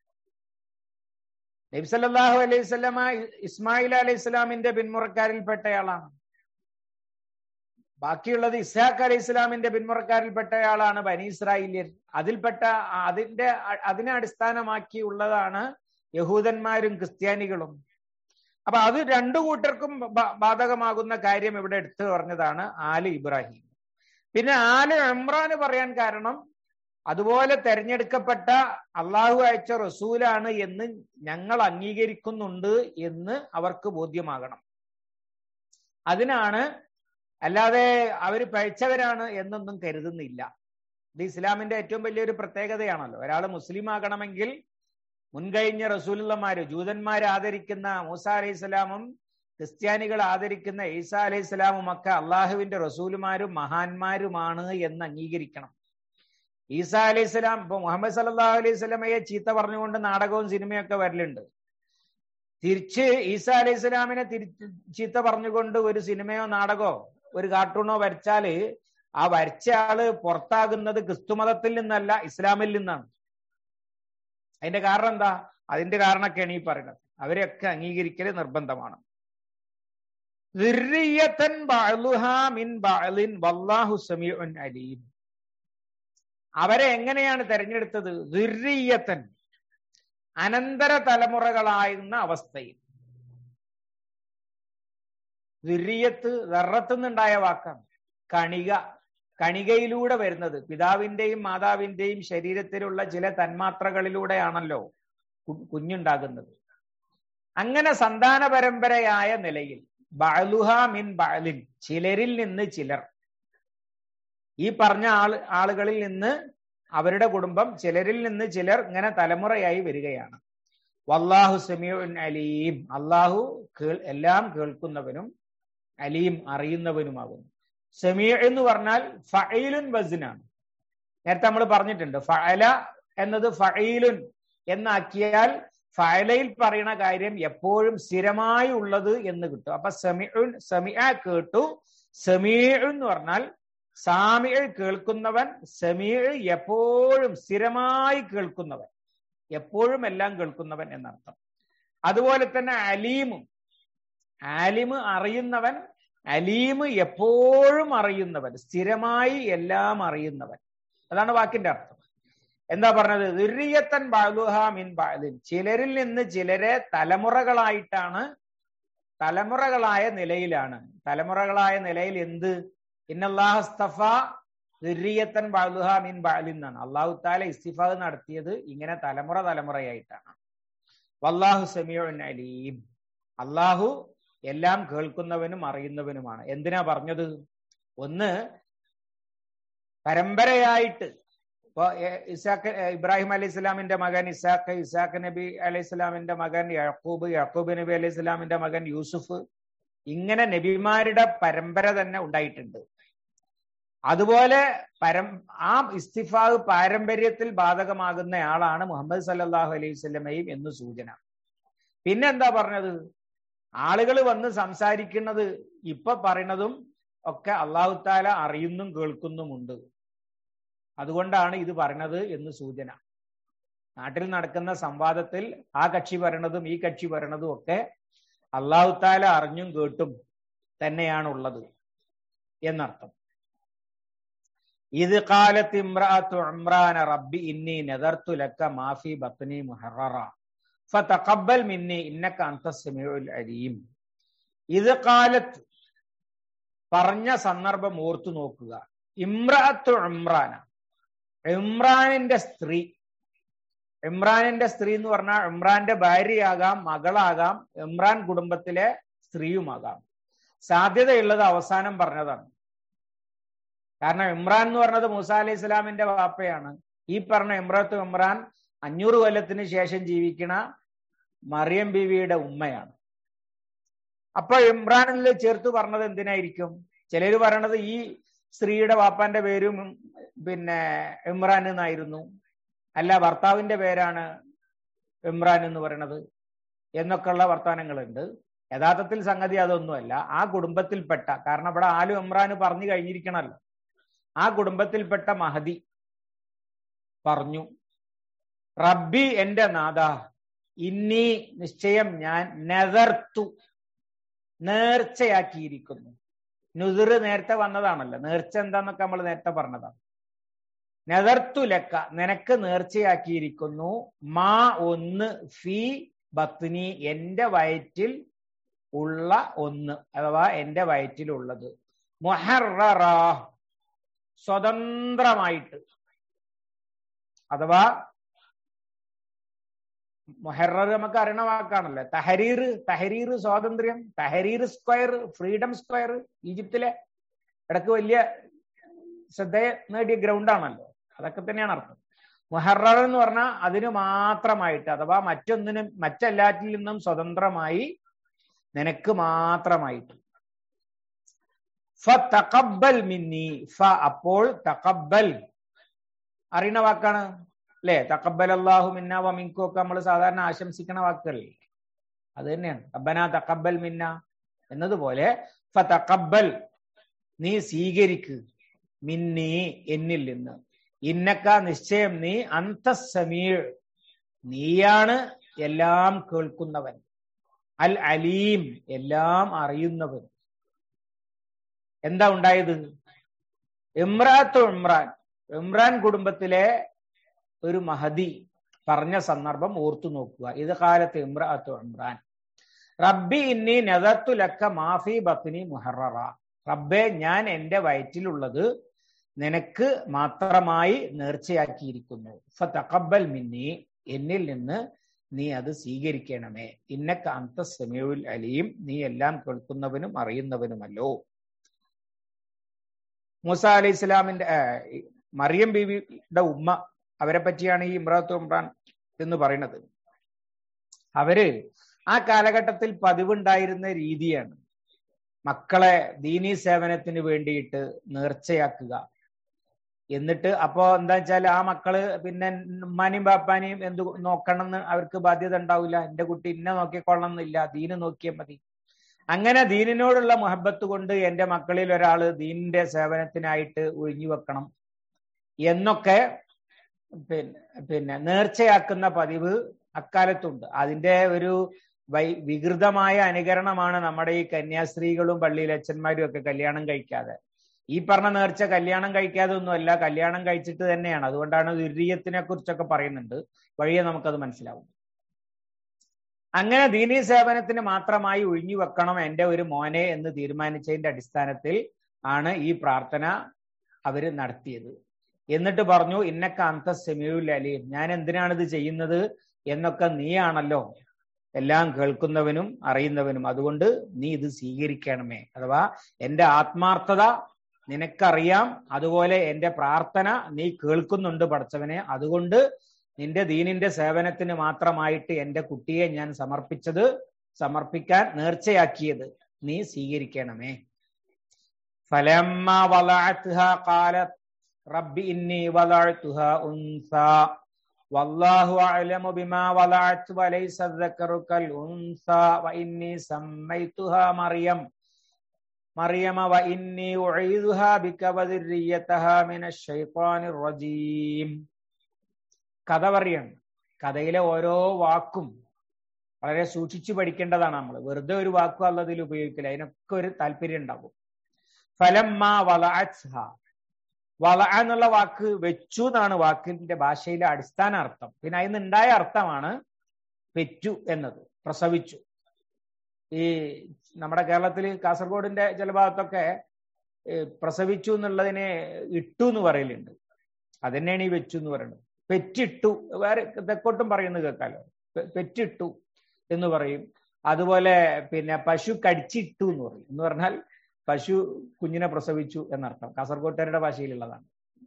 നബിസല്ലാഹു അലൈഹി സ്വലമ ഇസ്മായിൽ അലൈഹി സ്വലാമിന്റെ പിന്മുറക്കാരിൽപ്പെട്ടയാളാണ് ബാക്കിയുള്ളത് ഇസ്ഹാഖ് അലൈഹി ഇസ്ലാമിന്റെ പിന്മുറക്കാരിൽപ്പെട്ടയാളാണ് ബനി ഇസ്രായേലിയൻ അതിൽപ്പെട്ട അതിന്റെ അതിനെ അടിസ്ഥാനമാക്കിയുള്ളതാണ് യഹൂദന്മാരും ക്രിസ്ത്യാനികളും അപ്പൊ അത് രണ്ടു കൂട്ടർക്കും ബാധകമാകുന്ന കാര്യം ഇവിടെ എടുത്തു പറഞ്ഞതാണ് ആല് ഇബ്രാഹിം പിന്നെ ആല് ഇമ്രാന് പറയാൻ കാരണം അതുപോലെ തെരഞ്ഞെടുക്കപ്പെട്ട അള്ളാഹു അയച്ച റസൂലാണ് എന്ന് ഞങ്ങൾ അംഗീകരിക്കുന്നുണ്ട് എന്ന് അവർക്ക് ബോധ്യമാകണം അതിനാണ് അല്ലാതെ അവർ പഴിച്ചവരാണ് എന്നൊന്നും കരുതുന്നില്ല ഇത് ഇസ്ലാമിന്റെ ഏറ്റവും വലിയൊരു പ്രത്യേകതയാണല്ലോ ഒരാൾ മുസ്ലിം ആകണമെങ്കിൽ മുൻകഴിഞ്ഞ റസൂലുള്ളമാര് ജൂതന്മാർ ആദരിക്കുന്ന മൂസ അലൈഹി സ്വലാമും ക്രിസ്ത്യാനികൾ ആദരിക്കുന്ന ഈസ അലൈഹി സ്വലാമും ഒക്കെ അള്ളാഹുവിന്റെ റസൂലുമാരും മഹാന്മാരുമാണ് എന്ന് അംഗീകരിക്കണം ഈസ അലൈഹി സ്വലാം ഇപ്പൊ മുഹമ്മദ് സല്ലാഹു അലൈഹി സ്വലമയെ ചീത്ത പറഞ്ഞുകൊണ്ട് നാടകവും സിനിമയൊക്കെ വരലുണ്ട് തിരിച്ച് ഈസ അലൈഹി സ്വലാമിനെ തിരിച്ച് ചീത്ത പറഞ്ഞുകൊണ്ട് ഒരു സിനിമയോ നാടകമോ ഒരു കാർട്ടൂണോ വരച്ചാല് ആ വരച്ച ആള് പുറത്താകുന്നത് ക്രിസ്തുമതത്തിൽ നിന്നല്ല ഇസ്ലാമിൽ നിന്നാണ് അതിന്റെ കാരണം എന്താ അതിന്റെ കാരണമൊക്കെയാണ് ഈ പറയുന്നത് അവരെയൊക്കെ അംഗീകരിക്കൽ നിർബന്ധമാണ് ذريةً بعضها من بعض والله سميع عليم അവരെ എങ്ങനെയാണ് തെരഞ്ഞെടുത്തത് ദുര്യത്തൻ അനന്തര തലമുറകളായിരുന്ന അവസ്ഥയിൽ ദുര്യത്ത് ദറത്തുനിന്നുണ്ടായ വാക്കാണ് കണിക കണികയിലൂടെ വരുന്നത് പിതാവിന്റെയും മാതാവിന്റെയും ശരീരത്തിലുള്ള ചില തന്മാത്രകളിലൂടെയാണല്ലോ കുഞ്ഞുണ്ടാകുന്നത് അങ്ങനെ സന്താന പരമ്പരയായ നിലയിൽ ബഅലുഹ മിൻ ബഅലിൻ ചിലരിൽ നിന്ന് ചിലർ ഈ പറഞ്ഞ ആള് ആളുകളിൽ നിന്ന് അവരുടെ കുടുംബം ചിലരിൽ നിന്ന് ചിലർ ഇങ്ങനെ തലമുറയായി വരികയാണ് വല്ലാഹു സമീഉൻ അലീം അള്ളാഹു കേൾ എല്ലാം കേൾക്കുന്നവനും അലീം അറിയുന്നവനുമാകുന്നു സമീ എന്ന് പറഞ്ഞാൽ ഫഈലുൻ വസ്നാണ് നേരത്തെ നമ്മൾ പറഞ്ഞിട്ടുണ്ട് ഫഅല എന്നത് ഫഈലുൻ എന്നാക്കിയാൽ ഫഅലയിൽ പറയുന്ന കാര്യം എപ്പോഴും സ്ഥിരമായി ഉള്ളത് എന്ന് കിട്ടും അപ്പൊ സമീഉൻ സമീഅ കേട്ടു സമീഉ എന്ന് പറഞ്ഞാൽ സാമിഴ് കേൾക്കുന്നവൻ സമീഴ് എപ്പോഴും സ്ഥിരമായി കേൾക്കുന്നവൻ എപ്പോഴും എല്ലാം കേൾക്കുന്നവൻ എന്നർത്ഥം അതുപോലെ തന്നെ അലീമും ആലിമ് അറിയുന്നവൻ അലീമ് എപ്പോഴും അറിയുന്നവൻ സ്ഥിരമായി എല്ലാം അറിയുന്നവൻ അതാണ് വാക്കിന്റെ അർത്ഥം എന്താ പറഞ്ഞത് ദുര്യത്തൻ ബാലുഹ മിൻ ബാലിൻ ചിലരിൽ നിന്ന് ചിലരെ തലമുറകളായിട്ടാണ് തലമുറകളായ നിലയിലാണ് തലമുറകളായ നിലയിൽ എന്ത് ഇന്നല്ലാഹസ്തഫ ദുര്യത്തൻ ബാലുഹ മിൻ ബാലിൻ എന്നാണ് അള്ളാഹു താല ഇസ്തിഫാദ് നടത്തിയത് ഇങ്ങനെ തലമുറ തലമുറയായിട്ടാണ് വല്ലാഹു സമീഉൻ അലീം അള്ളാഹു എല്ലാം കേൾക്കുന്നവനും അറിയുന്നവനുമാണ് എന്തിനാ പറഞ്ഞത് ഒന്ന് പരമ്പരയായിട്ട് ഇപ്പൊ ഇസാഖ് ഇബ്രാഹിം അലൈഹി ഇസ്ലാമിന്റെ മകൻ ഇസാഖ് ഇസാഖ് നബി അലൈഹി ഇസ്ലാമിന്റെ മകൻ യഹൂബ് യഹൂബ് നബി അലൈഹി ഇസ്ലാമിന്റെ മകൻ യൂസുഫ് ഇങ്ങനെ നബിമാരുടെ പരമ്പര തന്നെ ഉണ്ടായിട്ടുണ്ട് അതുപോലെ പരം ആ ഇസ്തിഫാവ് പാരമ്പര്യത്തിൽ ബാധകമാകുന്ന ആളാണ് മുഹമ്മദ് സല്ലാഹു അലൈഹി വസല്ലമയും എന്ന് സൂചന പിന്നെന്താ പറഞ്ഞത് ആളുകൾ വന്ന് സംസാരിക്കുന്നത് ഇപ്പൊ പറയുന്നതും ഒക്കെ അള്ളാഹു താല അറിയുന്നും കേൾക്കുന്നുമുണ്ട് അതുകൊണ്ടാണ് ഇത് പറയണത് എന്ന് സൂചന നാട്ടിൽ നടക്കുന്ന സംവാദത്തിൽ ആ കക്ഷി പറയണതും ഈ കക്ഷി പറയണതും ഒക്കെ അള്ളാഹു താല അറിഞ്ഞും കേട്ടും തന്നെയാണുള്ളത് എന്നർത്ഥം ഇത് കാലത്ത് ഇമ്രാത്തു ഇമ്രാന റബ്ബി ഇന്നി നെതർത്തു ലക്ക മാഫി ബത്നി മുഹററ ഫതഖബ്ബൽ മിന്നി ഇന്നക അന്ത സമീഉൽ അലീം ഇത് കാലത്ത് പറഞ്ഞ സന്ദർഭം ഓർത്തു നോക്കുക ഇമ്രാത്തു ഇമ്രാന ഇമ്രാനിന്റെ സ്ത്രീ ഇമ്രാനിന്റെ സ്ത്രീ എന്ന് പറഞ്ഞാൽ ഇമ്രാന്റെ ഭാര്യയാകാം മകളാകാം ഇമ്രാൻ കുടുംബത്തിലെ സ്ത്രീയുമാകാം സാധ്യതയുള്ളത് അവസാനം പറഞ്ഞതാണ് കാരണം ഇമ്രാൻ എന്ന് പറഞ്ഞത് മൂസ അലൈഹി ഇസ്ലാമിന്റെ വാപ്പയാണ് ഈ പറഞ്ഞ ഇമ്രത്ത് ഇമ്രാൻ അഞ്ഞൂറ് കൊല്ലത്തിന് ശേഷം ജീവിക്കണ മറിയം ബീവിയുടെ ഉമ്മയാണ് അപ്പൊ ഇമ്രാനിൽ ചേർത്ത് പറഞ്ഞത് എന്തിനായിരിക്കും ചിലര് പറയണത് ഈ സ്ത്രീയുടെ വാപ്പാന്റെ പേരും പിന്നെ ഇമ്രാൻ എന്നായിരുന്നു അല്ല ഭർത്താവിന്റെ പേരാണ് ഇമ്രാൻ എന്ന് പറയണത് എന്നൊക്കെയുള്ള വർത്തമാനങ്ങളുണ്ട് യഥാർത്ഥത്തിൽ സംഗതി അതൊന്നുമല്ല ആ കുടുംബത്തിൽപ്പെട്ട കാരണം ഇവിടെ ആലു ഇമ്രാൻ പറഞ്ഞു കഴിഞ്ഞിരിക്കണല്ലോ ആ കുടുംബത്തിൽപ്പെട്ട മഹതി പറഞ്ഞു റബ്ബി എന്റെ നാഥ ഇന്നീ നിശ്ചയം ഞാൻ നെതർത്തു നേർച്ചയാക്കിയിരിക്കുന്നു നുതിർ നേരത്തെ വന്നതാണല്ലോ നേർച്ച എന്താന്നൊക്കെ നമ്മൾ നേരത്തെ പറഞ്ഞതാണ് നെതർത്തു ലക്ക നിനക്ക് നേർച്ചയാക്കിയിരിക്കുന്നു മാ ഒന്ന് ഫി ബത്നി എന്റെ വയറ്റിൽ ഉള്ള ഒന്ന് അഥവാ എന്റെ വയറ്റിലുള്ളത് മൊഹറ സ്വതന്ത്രമായിട്ട് അഥവാ മൊഹറർ നമുക്ക് അറിയണ വാക്കാണല്ലോ തഹരീർ തഹരീർ സ്വാതന്ത്ര്യം തഹരീർ സ്ക്വയർ ഫ്രീഡം സ്ക്വയർ ഈജിപ്തിലെ ഇടക്ക് വലിയ ശ്രദ്ധ നേടിയ ഗ്രൗണ്ടാണല്ലോ അതൊക്കെ തന്നെയാണ് അർത്ഥം മൊഹറർ എന്ന് പറഞ്ഞാൽ അതിന് മാത്രമായിട്ട് അഥവാ മറ്റൊന്നിനും മറ്റെല്ലാറ്റിൽ നിന്നും സ്വതന്ത്രമായി നിനക്ക് മാത്രമായിട്ട് ഫ തക്കബൽ മിന്നി ഫ അപ്പോൾ തക്കബൽ അറിയുന്ന വാക്കാണ് അല്ലെ തക്കബൽ അള്ളാഹു മിന്ന വ മിൻകു ഒക്കെ നമ്മൾ സാധാരണ ആശംസിക്കണ വാക്കുകൾ അത് തന്നെയാണ് റബ്ബന തക്കബൽ മിന്ന എന്നതുപോലെ ഫ തക്കബൽ നീ സ്വീകരിക്ക് മിന്നി എന്നിൽ നിന്ന് ഇന്നക്ക നിശ്ചയം നീ അന്തസമീർ നീയാണ് എല്ലാം കേൾക്കുന്നവൻ അൽ അലീം എല്ലാം അറിയുന്നവൻ എന്താ ഉണ്ടായത് ഇമ്രാത്ത് ഇമ്രാൻ ഇമ്രാൻ കുടുംബത്തിലെ ഒരു മഹദി പറഞ്ഞ സന്ദർഭം ഓർത്തു നോക്കുക ഇത് കാലത്ത് ഇമ്രാത്ത് ഇമ്രാൻ റബ്ബി ഇന്നി നദത്തു ലക്ക മാഫി ബത്നി മുഹററ റബ്ബെ ഞാൻ എന്റെ വയറ്റിലുള്ളത് നിനക്ക് മാത്രമായി നേർച്ചയാക്കിയിരിക്കുന്നു ഫതഖബ്ബൽ മിന്നി എന്നിൽ നിന്ന് നീ അത് സ്വീകരിക്കണമേ ഇന്നക്ക അന്ത സെമിയുൽ അലിയും നീ എല്ലാം കേൾക്കുന്നവനും അറിയുന്നവനുമല്ലോ മൂസ അലി ഇസ്ലാമിന്റെ മറിയം ബീവിയുടെ ഉമ്മ അവരെ പറ്റിയാണ് ഈ ഇമ്രാത്ത് ഇമ്രാൻ എന്ന് പറയുന്നത് അവര് ആ കാലഘട്ടത്തിൽ പതിവുണ്ടായിരുന്ന രീതിയാണ് മക്കളെ ദീനീ സേവനത്തിന് വേണ്ടിയിട്ട് നേർച്ചയാക്കുക എന്നിട്ട് അപ്പോ എന്താ വെച്ചാൽ ആ മക്കള് പിന്നെ ഉമ്മാനെയും ബാപ്പാനെയും എന്ത് നോക്കണം എന്ന് അവർക്ക് ബാധ്യത ഉണ്ടാവില്ല എന്റെ കുട്ടി ഇന്നെ നോക്കിക്കൊള്ളണം എന്നില്ല ദീന് നോക്കിയാൽ മതി അങ്ങനെ ദീനിനോടുള്ള മുഹബത്ത് കൊണ്ട് എന്റെ മക്കളിൽ ഒരാള് ദീനിന്റെ സേവനത്തിനായിട്ട് ഒഴിഞ്ഞു വെക്കണം എന്നൊക്കെ പിന്നെ പിന്നെ നേർച്ചയാക്കുന്ന പതിവ് അക്കാലത്തുണ്ട് അതിന്റെ ഒരു വൈ വികൃതമായ അനുകരണമാണ് നമ്മുടെ ഈ കന്യാസ്ത്രീകളും പള്ളിയിലെ അച്ഛന്മാരും ഒക്കെ കല്യാണം കഴിക്കാതെ ഈ പറഞ്ഞ നേർച്ച കല്യാണം കഴിക്കാതെ ഒന്നുമല്ല കല്യാണം കഴിച്ചിട്ട് തന്നെയാണ് അതുകൊണ്ടാണ് ദുരീയത്തിനെ കുറിച്ചൊക്കെ പറയുന്നുണ്ട് വഴിയെ നമുക്കത് മനസ്സിലാവും അങ്ങനെ ദീനീ സേവനത്തിന് മാത്രമായി ഒഴിഞ്ഞു വെക്കണം എൻ്റെ ഒരു മോനെ എന്ന് തീരുമാനിച്ചതിന്റെ അടിസ്ഥാനത്തിൽ ആണ് ഈ പ്രാർത്ഥന അവര് നടത്തിയത് എന്നിട്ട് പറഞ്ഞു ഇന്നക്ക അന്ത സെമിയുൽ അലീം ഞാൻ എന്തിനാണ് ഇത് ചെയ്യുന്നത് എന്നൊക്കെ നീയാണല്ലോ എല്ലാം കേൾക്കുന്നവനും അറിയുന്നവനും അതുകൊണ്ട് നീ ഇത് സ്വീകരിക്കണമേ അഥവാ എന്റെ ആത്മാർത്ഥത നിനക്കറിയാം അതുപോലെ എന്റെ പ്രാർത്ഥന നീ കേൾക്കുന്നുണ്ട് പഠിച്ചവനെ അതുകൊണ്ട് നിന്റെ ദീനിന്റെ സേവനത്തിന് മാത്രമായിട്ട് എന്റെ കുട്ടിയെ ഞാൻ സമർപ്പിച്ചത് സമർപ്പിക്കാൻ നേർച്ചയാക്കിയത് നീ സ്വീകരിക്കണമേ ഫലമ്മ വളഅത്ഹ ഖാലത് റബ്ബി ഇന്നി വളഅതുഹ ഉൻസ والله أعلم بما ولعت وليس الذكر كالأنثى وإني سميتها مريم مريم وإني أعيذها بك وذريتها من الشيطان الرجيم കഥ പറയാണ് കഥയിലെ ഓരോ വാക്കും വളരെ സൂക്ഷിച്ചു പഠിക്കേണ്ടതാണ് നമ്മൾ വെറുതെ ഒരു വാക്കും അല്ലതിൽ ഉപയോഗിക്കില്ല അതിനൊക്കെ ഒരു താല്പര്യം ഉണ്ടാകും ഫലമ്മ വളഅത്ഹ വള എന്നുള്ള വാക്ക് വെച്ചു എന്നാണ് വാക്കിന്റെ ഭാഷയിലെ അടിസ്ഥാന അർത്ഥം പിന്നെ അതിന് ഉണ്ടായ അർത്ഥമാണ് പെറ്റു എന്നത് പ്രസവിച്ചു ഈ നമ്മുടെ കേരളത്തിൽ കാസർഗോഡിന്റെ ചില ഭാഗത്തൊക്കെ പ്രസവിച്ചു എന്നുള്ളതിനെ ഇട്ടു എന്ന് പറയലുണ്ട് അതന്നെയാണ് ഈ വെച്ചു എന്ന് പറയുന്നത് പെറ്റിട്ടു വേറെ തെക്കോട്ടും പറയുന്നത് കേൾക്കാലോ പെറ്റിട്ടു എന്ന് പറയും അതുപോലെ പിന്നെ പശു കടിച്ചിട്ടു എന്ന് പറയും എന്ന് പറഞ്ഞാൽ പശു കുഞ്ഞിനെ പ്രസവിച്ചു എന്നർത്ഥം കാസർഗോട്ടുകാരുടെ ഭാഷയിലുള്ളതാണ്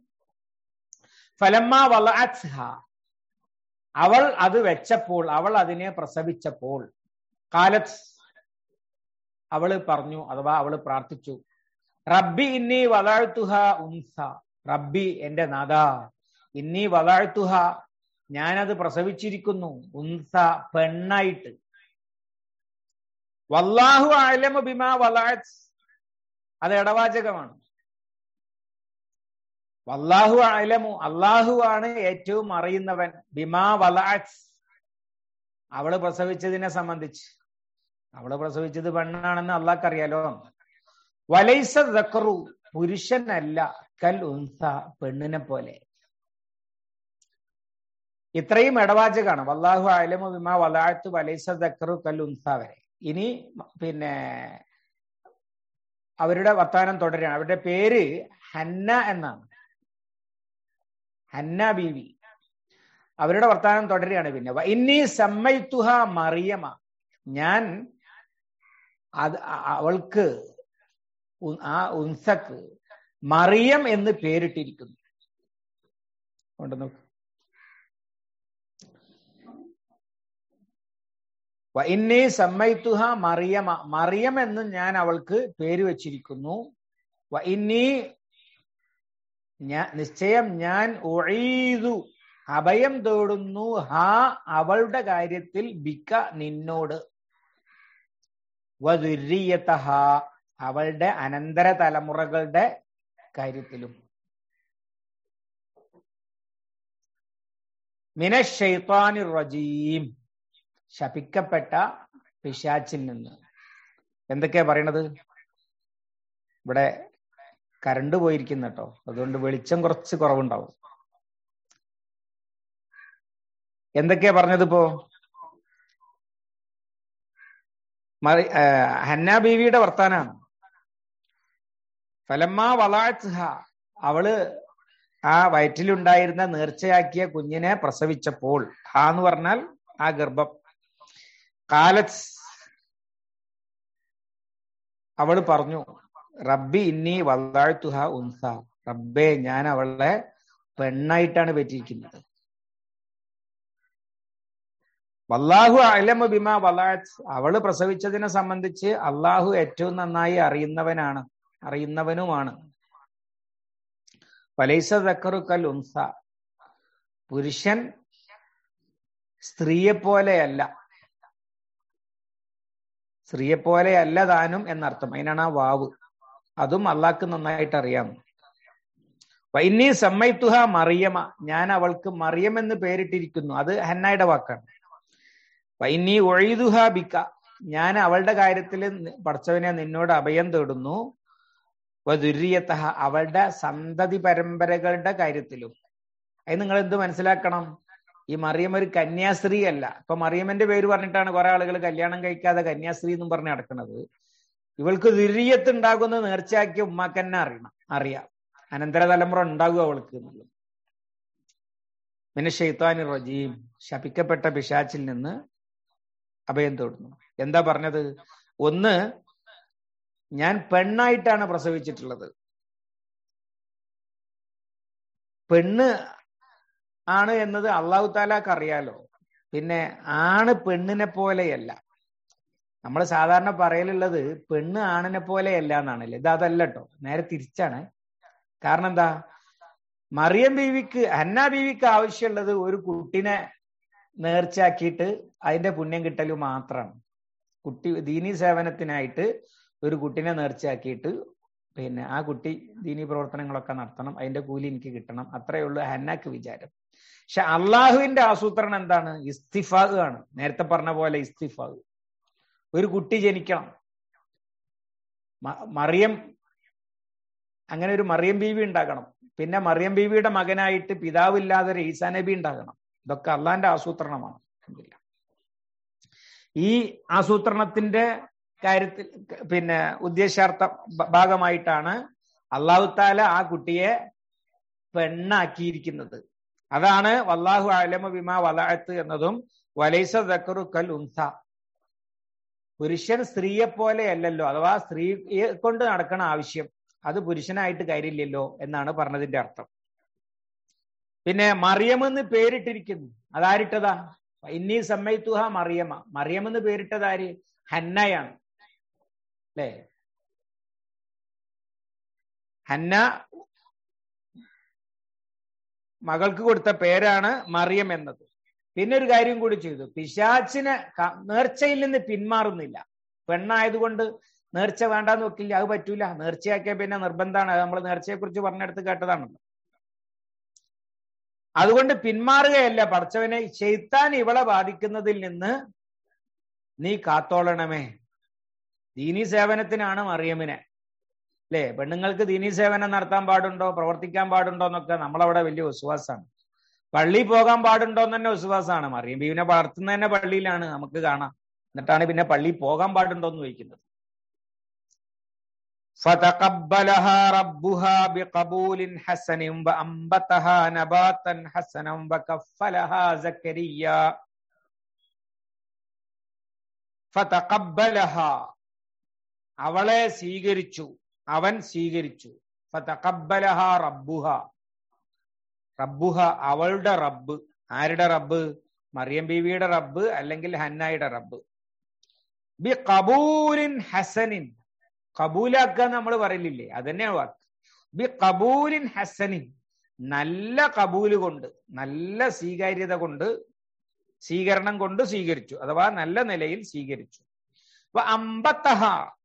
ഫലമ്മ വളഅത്ഹ അവൾ അത് വെച്ചപ്പോൾ അവൾ അതിനെ പ്രസവിച്ചപ്പോൾ കാലത്ത് അവള് പറഞ്ഞു അഥവാ അവള് പ്രാർത്ഥിച്ചു റബ്ബി ഇന്നി വളഴ്ത്തുഹ ഉൻസ റബ്ബി എന്റെ നാഥ ഇന്നി വളഴ്ത്തുഹ ഞാനത് പ്രസവിച്ചിരിക്കുന്നു ഉൻസ പെണ്ണായിട്ട് വല്ലാഹു അലമു ബിമാ വളഅത്ത് അത് ഇടവാചകമാണ് വല്ലാഹു അലമു അള്ളാഹു ആണ് ഏറ്റവും അറിയുന്നവൻ ബിമാ വലാസ് അവള് പ്രസവിച്ചതിനെ സംബന്ധിച്ച് അവള് പ്രസവിച്ചത് പെണ്ണാണെന്ന് അള്ളാഹ്ക്കറിയാലോ വലൈസ ദക്കറു പുരുഷനല്ല കൽ ഉൻസ പെണ്ണിനെ പോലെ ഇത്രയും ഇടവാചകാണ് വല്ലാഹു അലമു ബിമാ വലാത്ത് വലൈസ ദക്കറു കൽ ഉൻസ വരെ ഇനി പിന്നെ അവരുടെ വർത്താനം തുടരുകയാണ് അവരുടെ പേര് ഹന്ന എന്നാണ് ഹന്ന ബീവി അവരുടെ വർത്താനം തുടരുകയാണ് പിന്നെ ഇന്നീ സമ്മൈത്തുഹ മറിയമ ഞാൻ അത് അവൾക്ക് ആ ഉൻസക്ക് മറിയം എന്ന് പേരിട്ടിരിക്കുന്നു കൊണ്ട് നോക്ക് ഇന്നീ സമ്മൈത്തുഹ മറിയമ മറിയം എന്ന് ഞാൻ അവൾക്ക് പേര് വെച്ചിരിക്കുന്നു ഇന്നീ ഞാൻ നിശ്ചയം ഞാൻ ഒഴീതു അഭയം തേടുന്നു ഹാ അവളുടെ കാര്യത്തിൽ ബിക്ക നിന്നോട് വദുര്യത്തഹ അവളുടെ അനന്തര തലമുറകളുടെ കാര്യത്തിലും മിനഷൈത്താനി റജീം ശപിക്കപ്പെട്ട പിശാച്ചിൽ നിന്ന് എന്തൊക്കെയാ പറയണത് ഇവിടെ കരണ്ട് പോയിരിക്കുന്ന കേട്ടോ അതുകൊണ്ട് വെളിച്ചം കുറച്ച് കുറവുണ്ടാവും എന്തൊക്കെയാ പറഞ്ഞതിപ്പോ മറി ഹന്ന ബീവിയുടെ വർത്താനാണ് ഫലമ്മ വളാത്ഹ അവള് ആ വയറ്റിലുണ്ടായിരുന്ന നേർച്ചയാക്കിയ കുഞ്ഞിനെ പ്രസവിച്ചപ്പോൾ ഹ എന്ന് പറഞ്ഞാൽ ആ ഗർഭം കാലത്ത് അവള് പറഞ്ഞു റബ്ബി ഇന്നി വല്ലാഴ്ത്തുഹ ഉൻസ റബ്ബേ ഞാൻ അവളെ പെണ്ണായിട്ടാണ് പറ്റിയിരിക്കുന്നത് വല്ലാഹു അലമ ബിമ വലാത്ത് അവള് പ്രസവിച്ചതിനെ സംബന്ധിച്ച് അള്ളാഹു ഏറ്റവും നന്നായി അറിയുന്നവനാണ് അറിയുന്നവനുമാണ് വലൈസ ദക്കറുക്കൽ ഉൻസ പുരുഷൻ സ്ത്രീയെ പോലെയല്ല സ്ത്രീയെ പോലെയല്ല താനും എന്നർത്ഥം അതിനാണ് ആ വാവ് അതും അള്ളാഹ്ക്ക് നന്നായിട്ട് അറിയാം വൈന്നി സമ്മൈത്തുഹ മറിയമ ഞാൻ അവൾക്ക് മറിയം എന്ന് പേരിട്ടിരിക്കുന്നു അത് ഹന്നായുടെ വാക്കാണ് വൈന്നി ഒഴിതുഹ ബിക്ക ഞാൻ അവളുടെ കാര്യത്തിൽ പഠിച്ചവനെ നിന്നോട് അഭയം തേടുന്നു വദുര്യത്തഹ അവളുടെ സന്തതി പരമ്പരകളുടെ കാര്യത്തിലും അത് നിങ്ങൾ എന്ത് മനസ്സിലാക്കണം ഈ മറിയം ഒരു കന്യാസ്ത്രീ അല്ല ഇപ്പൊ മറിയമ്മന്റെ പേര് പറഞ്ഞിട്ടാണ് കുറെ ആളുകൾ കല്യാണം കഴിക്കാതെ കന്യാസ്ത്രീ എന്നും പറഞ്ഞ് നടക്കുന്നത് ഇവൾക്ക് ദുര്യത്ത് ഉണ്ടാകുന്ന നേർച്ചയാക്കിയ ഉമ്മാക്കന്നെ അറിയണം അറിയാം അനന്തര തലമുറ ഉണ്ടാകും അവൾക്ക് എന്നുള്ളത് പിന്നെ ഷെയ്ത്താനി റജീം ശപിക്കപ്പെട്ട പിശാച്ചിൽ നിന്ന് അഭയം തൊടുന്നു എന്താ പറഞ്ഞത് ഒന്ന് ഞാൻ പെണ്ണായിട്ടാണ് പ്രസവിച്ചിട്ടുള്ളത് പെണ്ണ് ആണ് എന്നത് അള്ളാഹു താലാക്ക് അറിയാലോ പിന്നെ ആണ് പെണ്ണിനെ പോലെയല്ല നമ്മൾ സാധാരണ പറയലുള്ളത് പെണ്ണ് ആണിനെ പോലെയല്ല എന്നാണല്ലേ ഇത് അതല്ല കേട്ടോ നേരെ തിരിച്ചാണ് കാരണം എന്താ മറിയം ബീവിക്ക് ഹന്ന ബീവിക്ക് ആവശ്യമുള്ളത് ഒരു കുട്ടിനെ നേർച്ചയാക്കിയിട്ട് അതിന്റെ പുണ്യം കിട്ടൽ മാത്രമാണ് കുട്ടി ദീനി സേവനത്തിനായിട്ട് ഒരു കുട്ടിനെ നേർച്ചയാക്കിയിട്ട് പിന്നെ ആ കുട്ടി ദീനി പ്രവർത്തനങ്ങളൊക്കെ നടത്തണം അതിന്റെ കൂലി എനിക്ക് കിട്ടണം അത്രയേ ഉള്ളൂ ഹന്നാക്ക് വിചാരം പക്ഷെ അള്ളാഹുവിന്റെ ആസൂത്രണം എന്താണ് ഇസ്തിഫാഖ് ആണ് നേരത്തെ പറഞ്ഞ പോലെ ഇസ്തിഫാഖ് ഒരു കുട്ടി ജനിക്കണം മറിയം അങ്ങനെ ഒരു മറിയം ബീവി ഉണ്ടാകണം പിന്നെ മറിയം ബീവിയുടെ മകനായിട്ട് പിതാവില്ലാതെ ഒരു ഈസാ നബി ഉണ്ടാകണം ഇതൊക്കെ അള്ളാന്റെ ആസൂത്രണമാണ് ഈ ആസൂത്രണത്തിന്റെ കാര്യത്തിൽ പിന്നെ ഉദ്ദേശാർത്ഥ ഭാഗമായിട്ടാണ് അള്ളാഹു താല ആ കുട്ടിയെ പെണ്ണാക്കിയിരിക്കുന്നത് അതാണ് വല്ലാഹു അലമ ബിമ വലായത്ത് എന്നതും വലൈസ ദക്കറു കൽ ഉൻസ പുരുഷൻ സ്ത്രീയെ പോലെ അല്ലല്ലോ അഥവാ സ്ത്രീയെ കൊണ്ട് നടക്കണ ആവശ്യം അത് പുരുഷനായിട്ട് കാര്യമില്ലല്ലോ എന്നാണ് പറഞ്ഞതിന്റെ അർത്ഥം പിന്നെ മറിയമെന്ന് പേരിട്ടിരിക്കുന്നു അതാരിട്ടതാ ഇന്നീ സമ്മയിത്തുഹ മറിയമ മറിയമെന്ന് പേരിട്ടതാര് ഹന്നയാണ് അല്ലേ ഹന്ന മകൾക്ക് കൊടുത്ത പേരാണ് മറിയം എന്നത് പിന്നെ ഒരു കാര്യം കൂടി ചെയ്തു പിശാച്ചിനെ നേർച്ചയിൽ നിന്ന് പിന്മാറുന്നില്ല പെണ്ണായതുകൊണ്ട് നേർച്ച വേണ്ടാന്ന് വെക്കില്ല അത് പറ്റൂല നേർച്ചയാക്കിയ പിന്നെ നിർബന്ധമാണ് അത് നമ്മൾ നേർച്ചയെ കുറിച്ച് പറഞ്ഞെടുത്ത് കേട്ടതാണല്ലോ അതുകൊണ്ട് പിന്മാറുകയല്ല പഠിച്ചവനെ ചെയ്ത്താൻ ഇവളെ ബാധിക്കുന്നതിൽ നിന്ന് നീ കാത്തോളണമേ ദീനി സേവനത്തിനാണ് മറിയമിനെ അല്ലേ പെണ്ണുങ്ങൾക്ക് ദീനി സേവനം നടത്താൻ പാടുണ്ടോ പ്രവർത്തിക്കാൻ പാടുണ്ടോ എന്നൊക്കെ നമ്മളവിടെ വലിയ വിശ്വാസമാണ് പള്ളി പോകാൻ പാടുണ്ടോ എന്ന് തന്നെ വിശ്വാസമാണ് മറിയം ബീവിനെ വളർത്തുന്ന തന്നെ പള്ളിയിലാണ് നമുക്ക് കാണാം എന്നിട്ടാണ് പിന്നെ പള്ളി പോകാൻ പാടുണ്ടോ എന്ന് ചോദിക്കുന്നത് فتقبلها ربها بقبول حسن وأنبتها نباتا حسنا وكفلها زكريا فتقبلها അവളെ സ്വീകരിച്ചു അവൻ സ്വീകരിച്ചു ഫതഖബ്ബലഹ റബ്ബുഹ റബ്ബുഹ അവളുടെ റബ്ബ് ആരുടെ റബ്ബ് മറിയം ബീവിയുടെ റബ്ബ് അല്ലെങ്കിൽ ഹന്നായുടെ റബ്ബ് ബി കബൂലിൻ ഹസനിൻ കബൂലാക്കുക നമ്മൾ പറയില്ലേ അത് തന്നെയാണ് വാക്ക് ബി കബൂലിൻ ഹസനിൻ നല്ല കബൂല് കൊണ്ട് നല്ല സ്വീകാര്യത കൊണ്ട് സ്വീകരണം കൊണ്ട് സ്വീകരിച്ചു അഥവാ നല്ല നിലയിൽ സ്വീകരിച്ചു അപ്പൊ അമ്പത്തഹ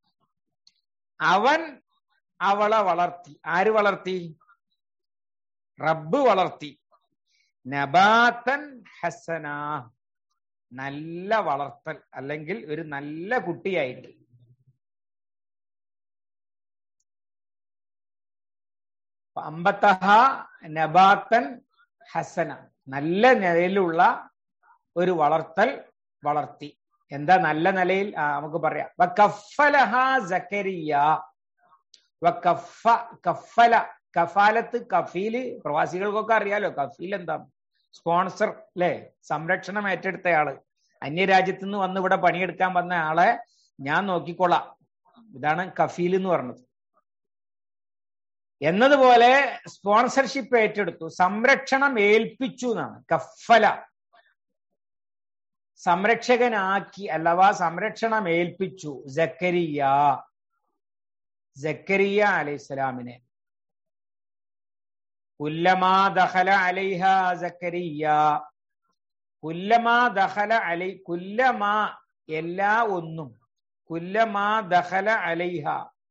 അവൻ അവളെ വളർത്തി ആര് വളർത്തി റബ്ബ് വളർത്തി നബാത്തൻ ഹസന നല്ല വളർത്തൽ അല്ലെങ്കിൽ ഒരു നല്ല കുട്ടിയായിട്ട് അമ്പത്തഹ നബാത്തൻ ഹസന നല്ല നിലയിലുള്ള ഒരു വളർത്തൽ വളർത്തി എന്താ നല്ല നിലയിൽ ആ നമുക്ക് പറയാം വക്കഫലഹ സക്കരിയ വക്കഫ കഫല കഫാലത്ത് കഫീല് പ്രവാസികൾക്കൊക്കെ അറിയാലോ കഫീൽ എന്താ സ്പോൺസർ അല്ലെ സംരക്ഷണം ഏറ്റെടുത്തയാള് അന്യരാജ്യത്തു നിന്ന് വന്ന് ഇവിടെ പണിയെടുക്കാൻ വന്ന ആളെ ഞാൻ നോക്കിക്കൊള്ളാം ഇതാണ് കഫീൽ എന്ന് പറഞ്ഞത് എന്നതുപോലെ സ്പോൺസർഷിപ്പ് ഏറ്റെടുത്തു സംരക്ഷണം ഏൽപ്പിച്ചു എന്നാണ് കഫല സംരക്ഷകനാക്കി അല്ലവാ സംരക്ഷണം ഏൽപ്പിച്ചു ജക്കരിയ ജക്കരിയ അലൈഹിസ്സലാമിനെ കുല്ലമാ ദഖല അലൈഹ ജക്കരിയ കുല്ലമാ ദഖല അലൈ കുല്ലമാ എല്ലാ ഒന്നും കുല്ലമാ ദഖല അലൈഹ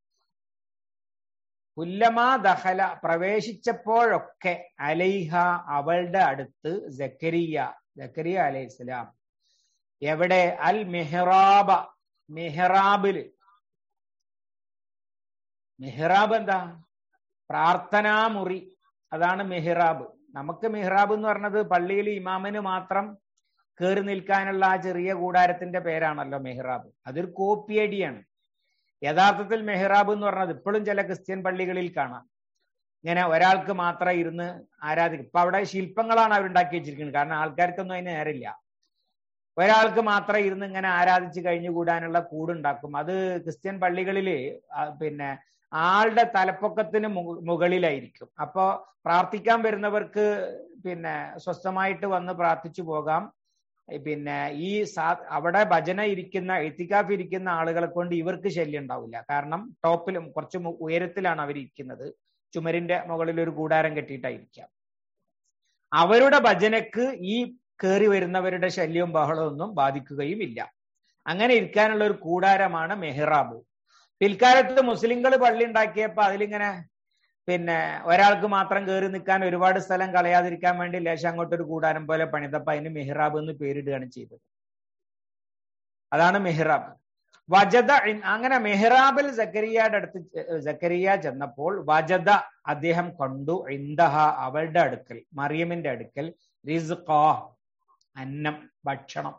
കുല്ലമാ ദഹല പ്രവേശിച്ചപ്പോഴൊക്കെ അലൈഹ അവളുടെ അടുത്ത് ജക്കരിയ ജക്കരിയ അലൈഹി സ്വലാം എവിടെ അൽ മെഹ്റാബ മെഹ്റാബില് മെഹ്റാബ് എന്താ പ്രാർത്ഥനാമുറി അതാണ് മെഹ്റാബ് നമുക്ക് മെഹ്റാബ് എന്ന് പറഞ്ഞത് പള്ളിയിൽ ഇമാമിന് മാത്രം കയറി നിൽക്കാനുള്ള ആ ചെറിയ കൂടാരത്തിന്റെ പേരാണല്ലോ മെഹ്റാബ് അതൊരു കോപ്പിയടിയാണ് യഥാർത്ഥത്തിൽ മെഹ്റാബ് എന്ന് പറഞ്ഞത് ഇപ്പോഴും ചില ക്രിസ്ത്യൻ പള്ളികളിൽ കാണാം ഇങ്ങനെ ഒരാൾക്ക് മാത്രം ഇരുന്ന് ആരാധിക്കും ഇപ്പൊ അവിടെ ശില്പങ്ങളാണ് അവരുണ്ടാക്കി വെച്ചിരിക്കുന്നത് കാരണം ആൾക്കാർക്കൊന്നും അതിന് നേരില്ല ഒരാൾക്ക് മാത്രം ഇരുന്ന് ഇങ്ങനെ ആരാധിച്ച് കഴിഞ്ഞുകൂടാനുള്ള കൂടുണ്ടാക്കും അത് ക്രിസ്ത്യൻ പള്ളികളിൽ പിന്നെ ആളുടെ തലപ്പൊക്കത്തിന് മുകളിലായിരിക്കും അപ്പോ പ്രാർത്ഥിക്കാൻ വരുന്നവർക്ക് പിന്നെ സ്വസ്ഥമായിട്ട് വന്ന് പ്രാർത്ഥിച്ചു പോകാം പിന്നെ ഈ സാ അവിടെ ഭജന ഇരിക്കുന്ന എത്തിക്കാഫ് ഇരിക്കുന്ന ആളുകളെ കൊണ്ട് ഇവർക്ക് ശല്യം ഉണ്ടാവില്ല കാരണം ടോപ്പിലും കുറച്ച് ഉയരത്തിലാണ് അവർ ഇരിക്കുന്നത് ചുമരിന്റെ മുകളിൽ ഒരു കൂടാരം കെട്ടിയിട്ടായിരിക്കാം അവരുടെ ഭജനക്ക് ഈ കയറി വരുന്നവരുടെ ശല്യവും ബഹളവും ഒന്നും ബാധിക്കുകയും ഇല്ല അങ്ങനെ ഇരിക്കാനുള്ള ഒരു കൂടാരമാണ് മെഹ്റാബ് പിൽക്കാലത്ത് മുസ്ലിങ്ങൾ പള്ളി ഉണ്ടാക്കിയപ്പോ അതിലിങ്ങനെ പിന്നെ ഒരാൾക്ക് മാത്രം കയറി നിൽക്കാൻ ഒരുപാട് സ്ഥലം കളയാതിരിക്കാൻ വേണ്ടി ലേശം അങ്ങോട്ടൊരു കൂടാരം പോലെ പണിതപ്പോ അതിന് മെഹ്റാബ് എന്ന് പേരിടുകയാണ് ചെയ്തത് അതാണ് മെഹ്റാബ് വജദ അങ്ങനെ മെഹ്റാബിൽ ജക്കരിയയുടെ അടുത്ത് ജക്കരിയ ചെന്നപ്പോൾ വജദ അദ്ദേഹം കണ്ടു ഇന്ദഹ അവളുടെ അടുക്കൽ മറിയമിന്റെ അടുക്കൽ റിസ്ഖാ അന്നം ഭക്ഷണം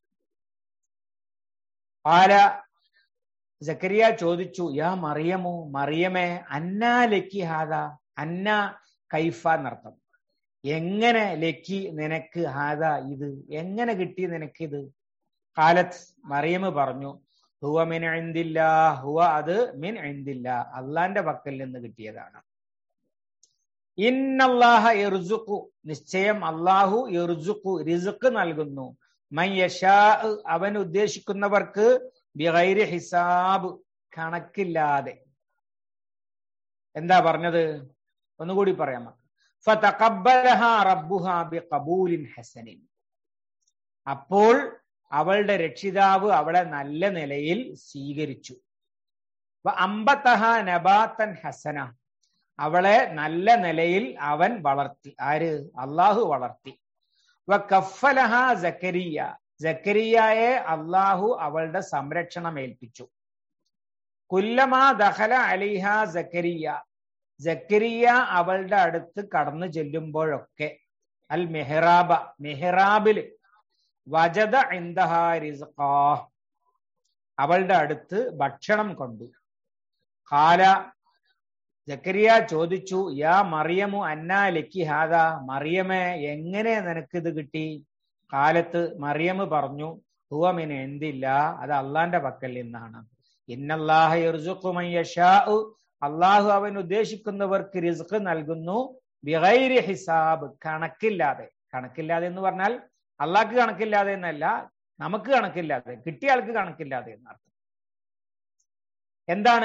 ആല ജക്കരിയ ചോദിച്ചു യാ മറിയമോ മറിയമേ അന്നാ ലക്കി ഹാദ അന്ന കൈഫ എന്നർത്ഥം എങ്ങനെ ലക്കി നിനക്ക് ഹാദ ഇത് എങ്ങനെ കിട്ടി നിനക്ക് ഇത് കാലത്ത് മറിയമ് പറഞ്ഞു ഹുവ മിൻ ഇന്ദില്ല ഹുവ അത് മിൻ ഇന്ദില്ല അള്ളാന്റെ പക്കൽ നിന്ന് കിട്ടിയതാണ് ഇന്നല്ലാഹ ഇർസുഖു നിശ്ചയം അള്ളാഹു ഇർസുഖു റിസുക്ക് നൽകുന്നു മയ്യഷാ അവൻ ഉദ്ദേശിക്കുന്നവർക്ക് ബിഗൈരി ഹിസാബ് കണക്കില്ലാതെ എന്താ പറഞ്ഞത് ഒന്നുകൂടി പറയാം ഫതഖബ്ബലഹ റബ്ബുഹ ബിഖബൂലിൻ ഹസനിൻ അപ്പോൾ അവളുടെ രക്ഷിതാവ് അവളെ നല്ല നിലയിൽ സ്വീകരിച്ചു അമ്പത്തഹ നബാത്തൻ ഹസന അവളെ നല്ല നിലയിൽ അവൻ വളർത്തി ആര് അള്ളാഹു വളർത്തി വ കഫലഹ ജക്കരിയ ജക്കരിയയെ അള്ളാഹു അവളുടെ സംരക്ഷണം ഏൽപ്പിച്ചു കുല്ലമാ ദഹല അലിഹ ജക്കരിയ ജക്കരിയ അവളുടെ അടുത്ത് കടന്നു ചെല്ലുമ്പോഴൊക്കെ അൽ മെഹ്റാബ മെഹ്റാബില് വജദ ഇന്ദഹ റിസ്ഖാ അവളുടെ അടുത്ത് ഭക്ഷണം കൊണ്ടു കാല ജക്കരിയ ചോദിച്ചു യാ മറിയമു അന്നാ ലക്കി ഹാദ മറിയമേ എങ്ങനെ നിനക്കിത് കിട്ടി കാലത്ത് മറിയമ് പറഞ്ഞു ഹുവമിന് എന്തില്ല അത് അള്ളാന്റെ പക്കൽ നിന്നാണ് ഇന്നല്ലാഹ അള്ളാഹു അവൻ ഉദ്ദേശിക്കുന്നവർക്ക് റിസ്ക് നൽകുന്നു ബിഗൈരി ഹിസാബ് കണക്കില്ലാതെ കണക്കില്ലാതെ എന്ന് പറഞ്ഞാൽ അള്ളാഹ്ക്ക് കണക്കില്ലാതെ എന്നല്ല നമുക്ക് കണക്കില്ലാതെ കിട്ടിയ ആൾക്ക് കണക്കില്ലാതെ എന്നർത്ഥം എന്താണ്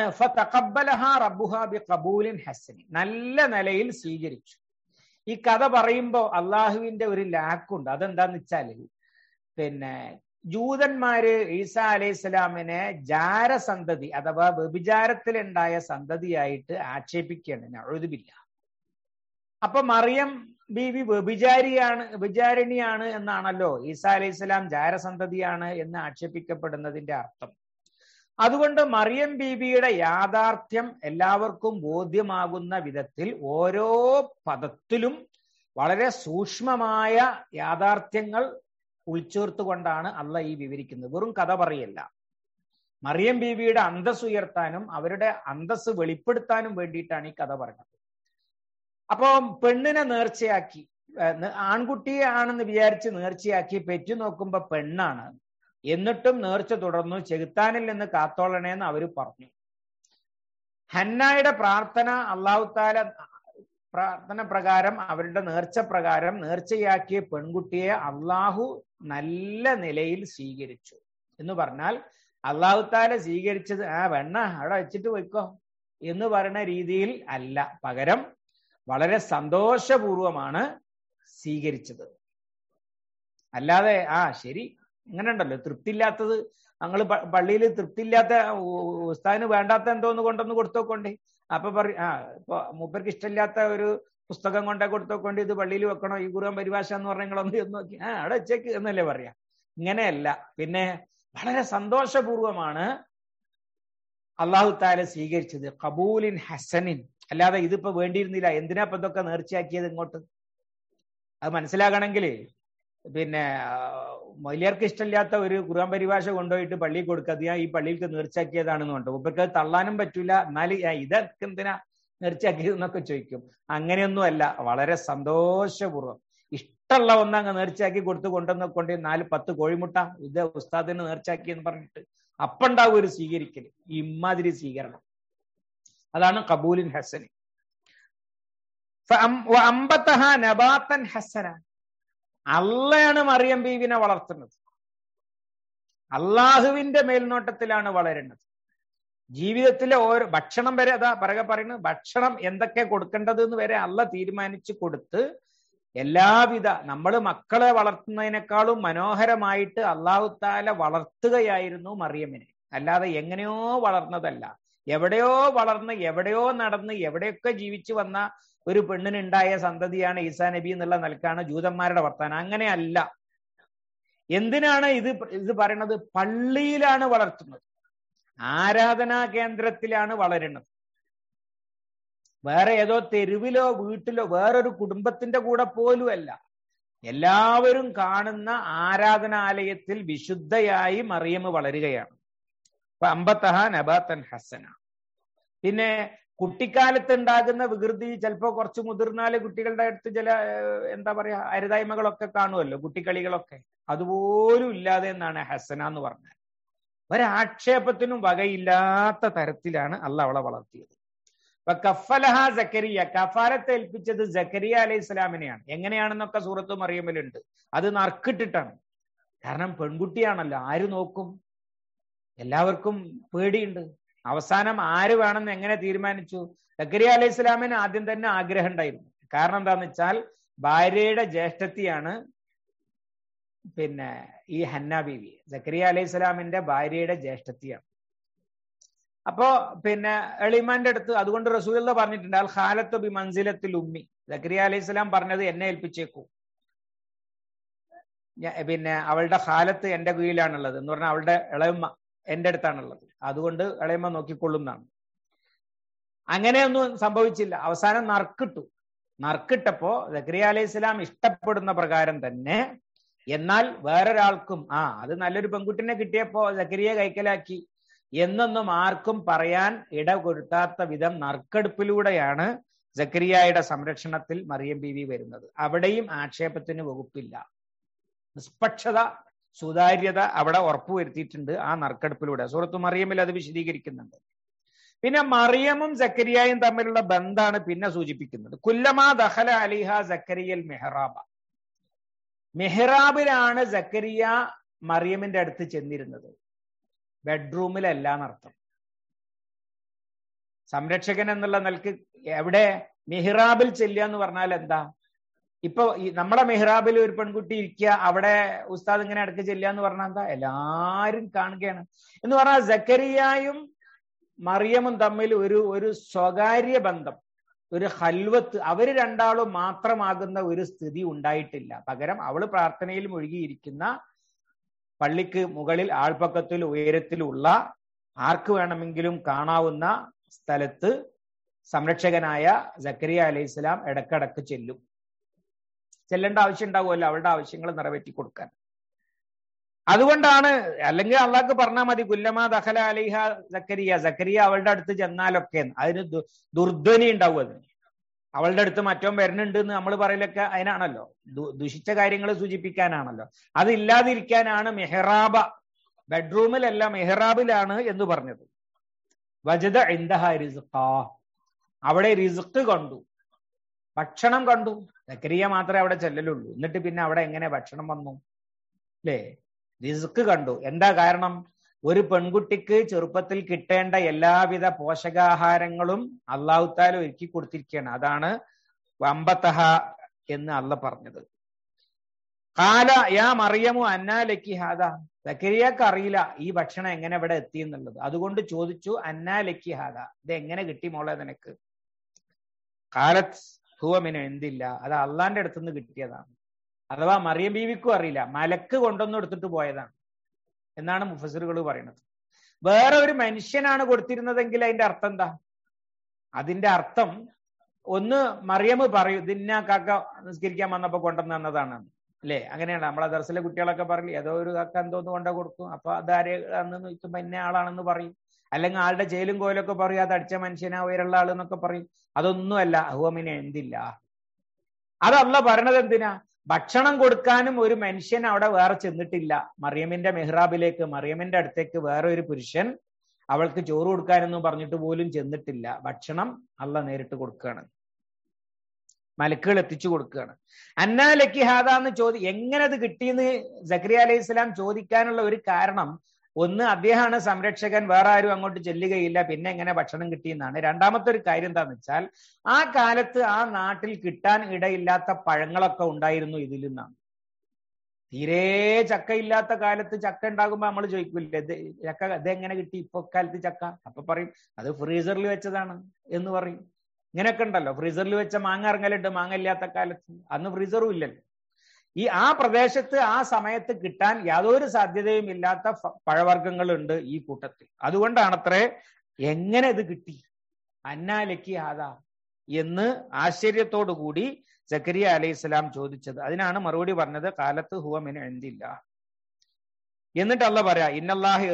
കബൂലിൻ ഹസനി നല്ല നിലയിൽ സ്വീകരിച്ചു ഈ കഥ പറയുമ്പോ അള്ളാഹുവിന്റെ ഒരു ലാക്കുണ്ട് അതെന്താന്ന് വെച്ചാല് പിന്നെ ജൂതന്മാര് ഈസ അലൈഹി സ്വലാമിനെ ജാരസന്തതി അഥവാ വ്യഭിചാരത്തിലുണ്ടായ സന്തതിയായിട്ട് ആക്ഷേപിക്കുകയാണ് നഴുതുമില്ല അപ്പൊ മറിയം ബീവി വ്യഭിചാരിയാണ് വ്യഭിചാരിണിയാണ് എന്നാണല്ലോ ഈസാ അലൈഹി സ്വലാം ജാരസന്തതിയാണ് എന്ന് ആക്ഷേപിക്കപ്പെടുന്നതിന്റെ അർത്ഥം അതുകൊണ്ട് മറിയം ബീവിയുടെ യാഥാർത്ഥ്യം എല്ലാവർക്കും ബോധ്യമാകുന്ന വിധത്തിൽ ഓരോ പദത്തിലും വളരെ സൂക്ഷ്മമായ യാഥാർത്ഥ്യങ്ങൾ ഉൾച്ചേർത്തുകൊണ്ടാണ് അല്ല ഈ വിവരിക്കുന്നത് വെറും കഥ പറയല്ല മറിയം ബീവിയുടെ അന്തസ് ഉയർത്താനും അവരുടെ അന്തസ് വെളിപ്പെടുത്താനും വേണ്ടിയിട്ടാണ് ഈ കഥ പറഞ്ഞത് അപ്പോ പെണ്ണിനെ നേർച്ചയാക്കി ആൺകുട്ടിയെ ആണെന്ന് വിചാരിച്ച് നേർച്ചയാക്കി പെറ്റു നോക്കുമ്പോ പെണ്ണാണ് എന്നിട്ടും നേർച്ച തുടർന്നു ചെകുത്താനിൽ നിന്ന് കാത്തോളണേന്ന് അവര് പറഞ്ഞു ഹന്നായുടെ പ്രാർത്ഥന അള്ളാഹുത്താല പ്രാർത്ഥന പ്രകാരം അവരുടെ നേർച്ച പ്രകാരം നേർച്ചയാക്കിയ പെൺകുട്ടിയെ അള്ളാഹു നല്ല നിലയിൽ സ്വീകരിച്ചു എന്ന് പറഞ്ഞാൽ അള്ളാഹുത്താല സ്വീകരിച്ചത് ആ വെണ്ണ അവിടെ വെച്ചിട്ട് പോയിക്കോ എന്ന് പറയുന്ന രീതിയിൽ അല്ല പകരം വളരെ സന്തോഷപൂർവമാണ് സ്വീകരിച്ചത് അല്ലാതെ ആ ശരി ഇങ്ങനെ ഉണ്ടല്ലോ തൃപ്തിയില്ലാത്തത് ഞങ്ങൾ പള്ളിയിൽ തൃപ്തിയില്ലാത്ത ഉസ്താദിന് വേണ്ടാത്ത എന്തോന്ന് കൊണ്ടൊന്ന് കൊടുത്തോക്കൊണ്ടേ അപ്പൊ പറ ആ ഇപ്പൊ മൂപ്പർക്ക് ഇഷ്ടമില്ലാത്ത ഒരു പുസ്തകം കൊണ്ടേ കൊടുത്തോക്കൊണ്ട് ഇത് പള്ളിയിൽ വെക്കണോ ഈ കുറുവൻ പരിഭാഷ എന്ന് പറഞ്ഞ നിങ്ങളൊന്ന് ചെന്ന് നോക്കി ആ അവിടെ വെച്ചേക്ക് എന്നല്ലേ പറയാ ഇങ്ങനെയല്ല പിന്നെ വളരെ സന്തോഷപൂർവമാണ് അള്ളാഹു താല സ്വീകരിച്ചത് കബൂലിൻ ഹസനിൻ അല്ലാതെ ഇതിപ്പോ വേണ്ടിയിരുന്നില്ല എന്തിനാ ഇപ്പൊ ഇതൊക്കെ നേർച്ചയാക്കിയത് ഇങ്ങോട്ട് അത് മനസ്സിലാകണമെങ്കിൽ പിന്നെ മൊലിയർക്ക് ഇഷ്ടമില്ലാത്ത ഒരു ഖുർആൻ പരിഭാഷ കൊണ്ടുപോയിട്ട് പള്ളിയിൽ കൊടുക്കുക അത് ഞാൻ ഈ പള്ളിയിലേക്ക് നേർച്ചാക്കിയതാണെന്ന് കൊണ്ട് ഉപ്പർക്ക് അത് തള്ളാനും പറ്റൂല എന്നാൽ ഇതൊക്കെ എന്തിനാ നേർച്ചാക്കിയതെന്നൊക്കെ ചോദിക്കും അങ്ങനെയൊന്നും അല്ല വളരെ സന്തോഷപൂർവ്വം ഇഷ്ടമുള്ള ഒന്നങ്ങ് നേർച്ചയാക്കി കൊടുത്ത് കൊണ്ടുവന്ന് കൊണ്ട് നാല് പത്ത് കോഴിമുട്ട ഇത് ഉസ്താദിന് നേർച്ചാക്കി എന്ന് പറഞ്ഞിട്ട് അപ്പണ്ടാവും ഒരു സ്വീകരിക്കൽ ഇമാതിരി സ്വീകരണം അതാണ് കബൂലിൻ ഹസന് അമ്പത്തഹ നബാത്തൻ ഹസന അള്ളയാണ് മറിയം ബീവിനെ വളർത്തുന്നത് അള്ളാഹുവിന്റെ മേൽനോട്ടത്തിലാണ് വളരുന്നത് ജീവിതത്തിലെ ഓരോ ഭക്ഷണം വരെ അതാ പറക പറയുന്നത് ഭക്ഷണം എന്തൊക്കെ കൊടുക്കേണ്ടത് എന്ന് വരെ അല്ല തീരുമാനിച്ചു കൊടുത്ത് എല്ലാവിധ നമ്മൾ മക്കളെ വളർത്തുന്നതിനേക്കാളും മനോഹരമായിട്ട് അള്ളാഹു താല വളർത്തുകയായിരുന്നു മറിയമ്മിനെ അല്ലാതെ എങ്ങനെയോ വളർന്നതല്ല എവിടെയോ വളർന്ന് എവിടെയോ നടന്ന് എവിടെയൊക്കെ ജീവിച്ചു വന്ന ഒരു പെണ്ണിനുണ്ടായ സന്തതിയാണ് ഈസാ നബി എന്നുള്ള നിലക്കാണ് ജൂതന്മാരുടെ വർത്താനം അങ്ങനെയല്ല എന്തിനാണ് ഇത് ഇത് പറയുന്നത് പള്ളിയിലാണ് വളർത്തുന്നത് ആരാധനാ കേന്ദ്രത്തിലാണ് വളരുന്നത് വേറെ ഏതോ തെരുവിലോ വീട്ടിലോ വേറൊരു കുടുംബത്തിന്റെ കൂടെ പോലും അല്ല എല്ലാവരും കാണുന്ന ആരാധനാലയത്തിൽ വിശുദ്ധയായി മറിയമ് വളരുകയാണ് അപ്പൊ അമ്പത്തഹ നബാത്തൻ ഹസന പിന്നെ കുട്ടിക്കാലത്ത് ഉണ്ടാകുന്ന വികൃതി ചിലപ്പോ കുറച്ച് മുതിർന്നാല് കുട്ടികളുടെ അടുത്ത് ചില എന്താ പറയാ അരുതായ്മകളൊക്കെ കാണുമല്ലോ കുട്ടിക്കളികളൊക്കെ അതുപോലും ഇല്ലാതെ എന്നാണ് ഹസന എന്ന് പറഞ്ഞാൽ ഒരാക്ഷേപത്തിനും വകയില്ലാത്ത തരത്തിലാണ് അല്ല അവളെ വളർത്തിയത് അപ്പൊ കഫലഹ ജക്കരിയ കഫാലത്തെ ഏൽപ്പിച്ചത് ജക്കരിയ അലൈഹി ഇസ്ലാമിനെയാണ് എങ്ങനെയാണെന്നൊക്കെ സൂറത്ത് മറിയമ്മലുണ്ട് അത് നറുക്കിട്ടിട്ടാണ് കാരണം പെൺകുട്ടിയാണല്ലോ ആര് നോക്കും എല്ലാവർക്കും പേടിയുണ്ട് അവസാനം ആര് വേണമെന്ന് എങ്ങനെ തീരുമാനിച്ചു ജക്കരിയ അലൈഹി ഇസ്ലാമിന് ആദ്യം തന്നെ ആഗ്രഹം ഉണ്ടായിരുന്നു കാരണം എന്താന്ന് വെച്ചാൽ ഭാര്യയുടെ ജ്യേഷ്ഠത്തിയാണ് പിന്നെ ഈ ഹന്ന ബീവി ജക്കരിയ അലൈഹി സ്വലാമിന്റെ ഭാര്യയുടെ ജ്യേഷ്ഠത്തിയാണ് അപ്പോ പിന്നെ എളിമാന്റെ അടുത്ത് അതുകൊണ്ട് റസൂല പറഞ്ഞിട്ടുണ്ട് അൽ ഖാലത്ത് ബി മൻസിലത്തിൽ ഉമ്മി ജക്കരിയ അലൈഹി സ്വലാം പറഞ്ഞത് എന്നെ ഏൽപ്പിച്ചേക്കൂ പിന്നെ അവളുടെ ഖാലത്ത് എന്റെ കീഴിലാണുള്ളത് എന്ന് പറഞ്ഞാൽ അവളുടെ ഇളയമ്മ എന്റെ അടുത്താണുള്ളത് അതുകൊണ്ട് ഇളയമ്മ നോക്കിക്കൊള്ളുന്നതാണ് അങ്ങനെയൊന്നും സംഭവിച്ചില്ല അവസാനം നറുക്കിട്ടു നറുക്കിട്ടപ്പോ ജക്കരിയ അലൈഹി സ്വലാം ഇഷ്ടപ്പെടുന്ന പ്രകാരം തന്നെ എന്നാൽ വേറൊരാൾക്കും ആ അത് നല്ലൊരു പെൺകുട്ടിനെ കിട്ടിയപ്പോ ജക്കരിയെ കൈക്കലാക്കി എന്നൊന്നും ആർക്കും പറയാൻ ഇട കൊടുക്കാത്ത വിധം നറുക്കെടുപ്പിലൂടെയാണ് ജക്കരിയായുടെ സംരക്ഷണത്തിൽ മറിയം ബീവി വരുന്നത് അവിടെയും ആക്ഷേപത്തിന് വകുപ്പില്ല നിഷ്പക്ഷത സുതാര്യത അവിടെ ഉറപ്പുവരുത്തിയിട്ടുണ്ട് ആ നറുക്കെടുപ്പിലൂടെ സുഹൃത്തു മറിയമിൽ അത് വിശദീകരിക്കുന്നുണ്ട് പിന്നെ മറിയമും ജക്കരിയായും തമ്മിലുള്ള ബന്ധാണ് പിന്നെ സൂചിപ്പിക്കുന്നത് കുല്ലമാ ദഹല അലിഹ ജക്കരിയൽ മെഹ്റാബ മെഹ്റാബിലാണ് ജക്കരിയ മറിയമിന്റെ അടുത്ത് ചെന്നിരുന്നത് ബെഡ്റൂമിലല്ല എന്നർത്ഥം സംരക്ഷകൻ എന്നുള്ള നിലക്ക് എവിടെ മെഹ്റാബിൽ ചെല്ലുക എന്ന് പറഞ്ഞാൽ എന്താ ഇപ്പൊ നമ്മുടെ മെഹ്റാബിൽ ഒരു പെൺകുട്ടി ഇരിക്കുക അവിടെ ഉസ്താദ് ഇങ്ങനെ ഇടയ്ക്ക് ചെല്ലുക എന്ന് പറഞ്ഞാൽ എന്താ എല്ലാരും കാണുകയാണ് എന്ന് പറഞ്ഞാൽ ജക്കരിയായും മറിയമും തമ്മിൽ ഒരു ഒരു സ്വകാര്യ ബന്ധം ഒരു ഹൽവത്ത് അവര് രണ്ടാളും മാത്രമാകുന്ന ഒരു സ്ഥിതി ഉണ്ടായിട്ടില്ല പകരം അവള് പ്രാർത്ഥനയിൽ മുഴുകിയിരിക്കുന്ന പള്ളിക്ക് മുകളിൽ ആൾപ്പക്കത്തിൽ ഉയരത്തിലുള്ള ആർക്ക് വേണമെങ്കിലും കാണാവുന്ന സ്ഥലത്ത് സംരക്ഷകനായ സക്കരിയ അലൈഹി സ്വലാം ഇടക്കിടക്ക് ചെല്ലും ചെല്ലേണ്ട ആവശ്യം ഉണ്ടാവുമല്ലോ അവളുടെ ആവശ്യങ്ങൾ നിറവേറ്റി കൊടുക്കാൻ അതുകൊണ്ടാണ് അല്ലെങ്കിൽ അള്ളാഹ്ക്ക് പറഞ്ഞാൽ മതി കുല്ലമാ ദഹല അലിഹ സക്കരിയ സക്കരിയ അവളുടെ അടുത്ത് ചെന്നാലൊക്കെ അതിന് ദുർധ്വനി ഉണ്ടാവും അതിന് അവളുടെ അടുത്ത് മറ്റോ വരുന്നുണ്ട് എന്ന് നമ്മൾ പറയലൊക്കെ അതിനാണല്ലോ ദുഷിച്ച കാര്യങ്ങൾ സൂചിപ്പിക്കാനാണല്ലോ അതില്ലാതിരിക്കാനാണ് മെഹ്റാബ ബെഡ്റൂമിലല്ല മെഹ്റാബിലാണ് എന്ന് പറഞ്ഞത് വജദ ഇന്ദഹ റിസ്ഖ അവിടെ റിസ്ക് കണ്ടു ഭക്ഷണം കണ്ടു സക്കരിയ മാത്രമേ അവിടെ ചെല്ലലുള്ളൂ എന്നിട്ട് പിന്നെ അവിടെ എങ്ങനെ ഭക്ഷണം വന്നു അല്ലേ റിസ്ക് കണ്ടു എന്താ കാരണം ഒരു പെൺകുട്ടിക്ക് ചെറുപ്പത്തിൽ കിട്ടേണ്ട എല്ലാവിധ പോഷകാഹാരങ്ങളും അള്ളാഹുത്താല ഒരുക്കി കൊടുത്തിരിക്കുകയാണ് അതാണ് വമ്പത്തഹ എന്ന് അല്ല പറഞ്ഞത് കാല യാ മറിയമു അന്നാലക്കി ഹാദ സക്കരിയക്ക് അറിയില്ല ഈ ഭക്ഷണം എങ്ങനെ ഇവിടെ എത്തി എന്നുള്ളത് അതുകൊണ്ട് ചോദിച്ചു അന്നാലക്കി ഹാദ ഇത് എങ്ങനെ കിട്ടി മോളെ നിനക്ക് കാലത്ത് ഹുവമിന് എന്തില്ല അത് അള്ളാന്റെ അടുത്തുനിന്ന് കിട്ടിയതാണ് അഥവാ മറിയം ബീവിക്കും അറിയില്ല മലക്ക് കൊണ്ടൊന്നും എടുത്തിട്ട് പോയതാണ് എന്നാണ് മുഫസറുകൾ പറയുന്നത് വേറെ ഒരു മനുഷ്യനാണ് കൊടുത്തിരുന്നതെങ്കിൽ അതിന്റെ അർത്ഥം എന്താ അതിന്റെ അർത്ഥം ഒന്ന് മറിയമ് പറയൂ ദിന്ന കാക്ക നിസ്കരിക്കാൻ വന്നപ്പോ കൊണ്ടുവന്ന് തന്നതാണ് അല്ലേ അങ്ങനെയാണ് നമ്മളെ ദർശന കുട്ടികളൊക്കെ പറയും ഏതോ ഒരു കാക്ക എന്തോന്ന് കൊണ്ട കൊടുക്കും അപ്പൊ അതാരെ അന്ന് ചോദിക്കുമ്പോ ഇന്ന ആളാണെന്ന് പറയും അല്ലെങ്കിൽ ആളുടെ ജയിലും കോലൊക്കെ പറയും അത് അടിച്ച മനുഷ്യനാ ഉയരുള്ള ആള് എന്നൊക്കെ പറയും അതൊന്നുമല്ല അഹുവമിനെ എന്തില്ല അതല്ല പറഞ്ഞത് എന്തിനാ ഭക്ഷണം കൊടുക്കാനും ഒരു മനുഷ്യൻ അവിടെ വേറെ ചെന്നിട്ടില്ല മറിയമിന്റെ മെഹ്റാബിലേക്ക് മറിയമിന്റെ അടുത്തേക്ക് വേറെ ഒരു പുരുഷൻ അവൾക്ക് ചോറ് കൊടുക്കാനൊന്നും പറഞ്ഞിട്ട് പോലും ചെന്നിട്ടില്ല ഭക്ഷണം അല്ല നേരിട്ട് കൊടുക്കുകയാണ് മലക്കുകൾ എത്തിച്ചു കൊടുക്കുകയാണ് അന്നാലക്കി ഹാദ എന്ന് ചോദി എങ്ങനെ അത് കിട്ടിയെന്ന് സക്രിയ അലൈഹി സ്വലാം ചോദിക്കാനുള്ള ഒരു കാരണം ഒന്ന് അദ്ദേഹമാണ് സംരക്ഷകൻ വേറെ ആരും അങ്ങോട്ട് ചെല്ലുകയില്ല പിന്നെ എങ്ങനെ ഭക്ഷണം കിട്ടിയെന്നാണ് രണ്ടാമത്തെ ഒരു കാര്യം എന്താന്ന് വെച്ചാൽ ആ കാലത്ത് ആ നാട്ടിൽ കിട്ടാൻ ഇടയില്ലാത്ത പഴങ്ങളൊക്കെ ഉണ്ടായിരുന്നു ഇതിൽ നിന്നാണ് തീരെ ചക്ക ഇല്ലാത്ത കാലത്ത് ചക്ക ഉണ്ടാകുമ്പോ നമ്മൾ ചോദിക്കില്ലേ ഇത് ചക്ക ഇതെങ്ങനെ കിട്ടി ഇപ്പൊ കാലത്ത് ചക്ക അപ്പൊ പറയും അത് ഫ്രീസറിൽ വെച്ചതാണ് എന്ന് പറയും ഇങ്ങനെയൊക്കെ ഉണ്ടല്ലോ ഫ്രീസറിൽ വെച്ച മാങ്ങ ഇറങ്ങലുണ്ട് മാങ്ങ ഇല്ലാത്ത കാലത്ത് അന്ന് ഫ്രീസറും ഇല്ലല്ലോ ഈ ആ പ്രദേശത്ത് ആ സമയത്ത് കിട്ടാൻ യാതൊരു സാധ്യതയും ഇല്ലാത്ത പഴവർഗ്ഗങ്ങളുണ്ട് ഈ കൂട്ടത്തിൽ അതുകൊണ്ടാണത്രേ എങ്ങനെ ഇത് കിട്ടി അന്നാലക്കി ആദാ എന്ന് ആശ്ചര്യത്തോടു കൂടി സക്കരിയ അലൈഹി സ്വലാം ചോദിച്ചത് അതിനാണ് മറുപടി പറഞ്ഞത് കാലത്ത് ഹുവമിന് എന്തില്ല എന്നിട്ട് അല്ല പറയാ ഇന്നല്ലാഹി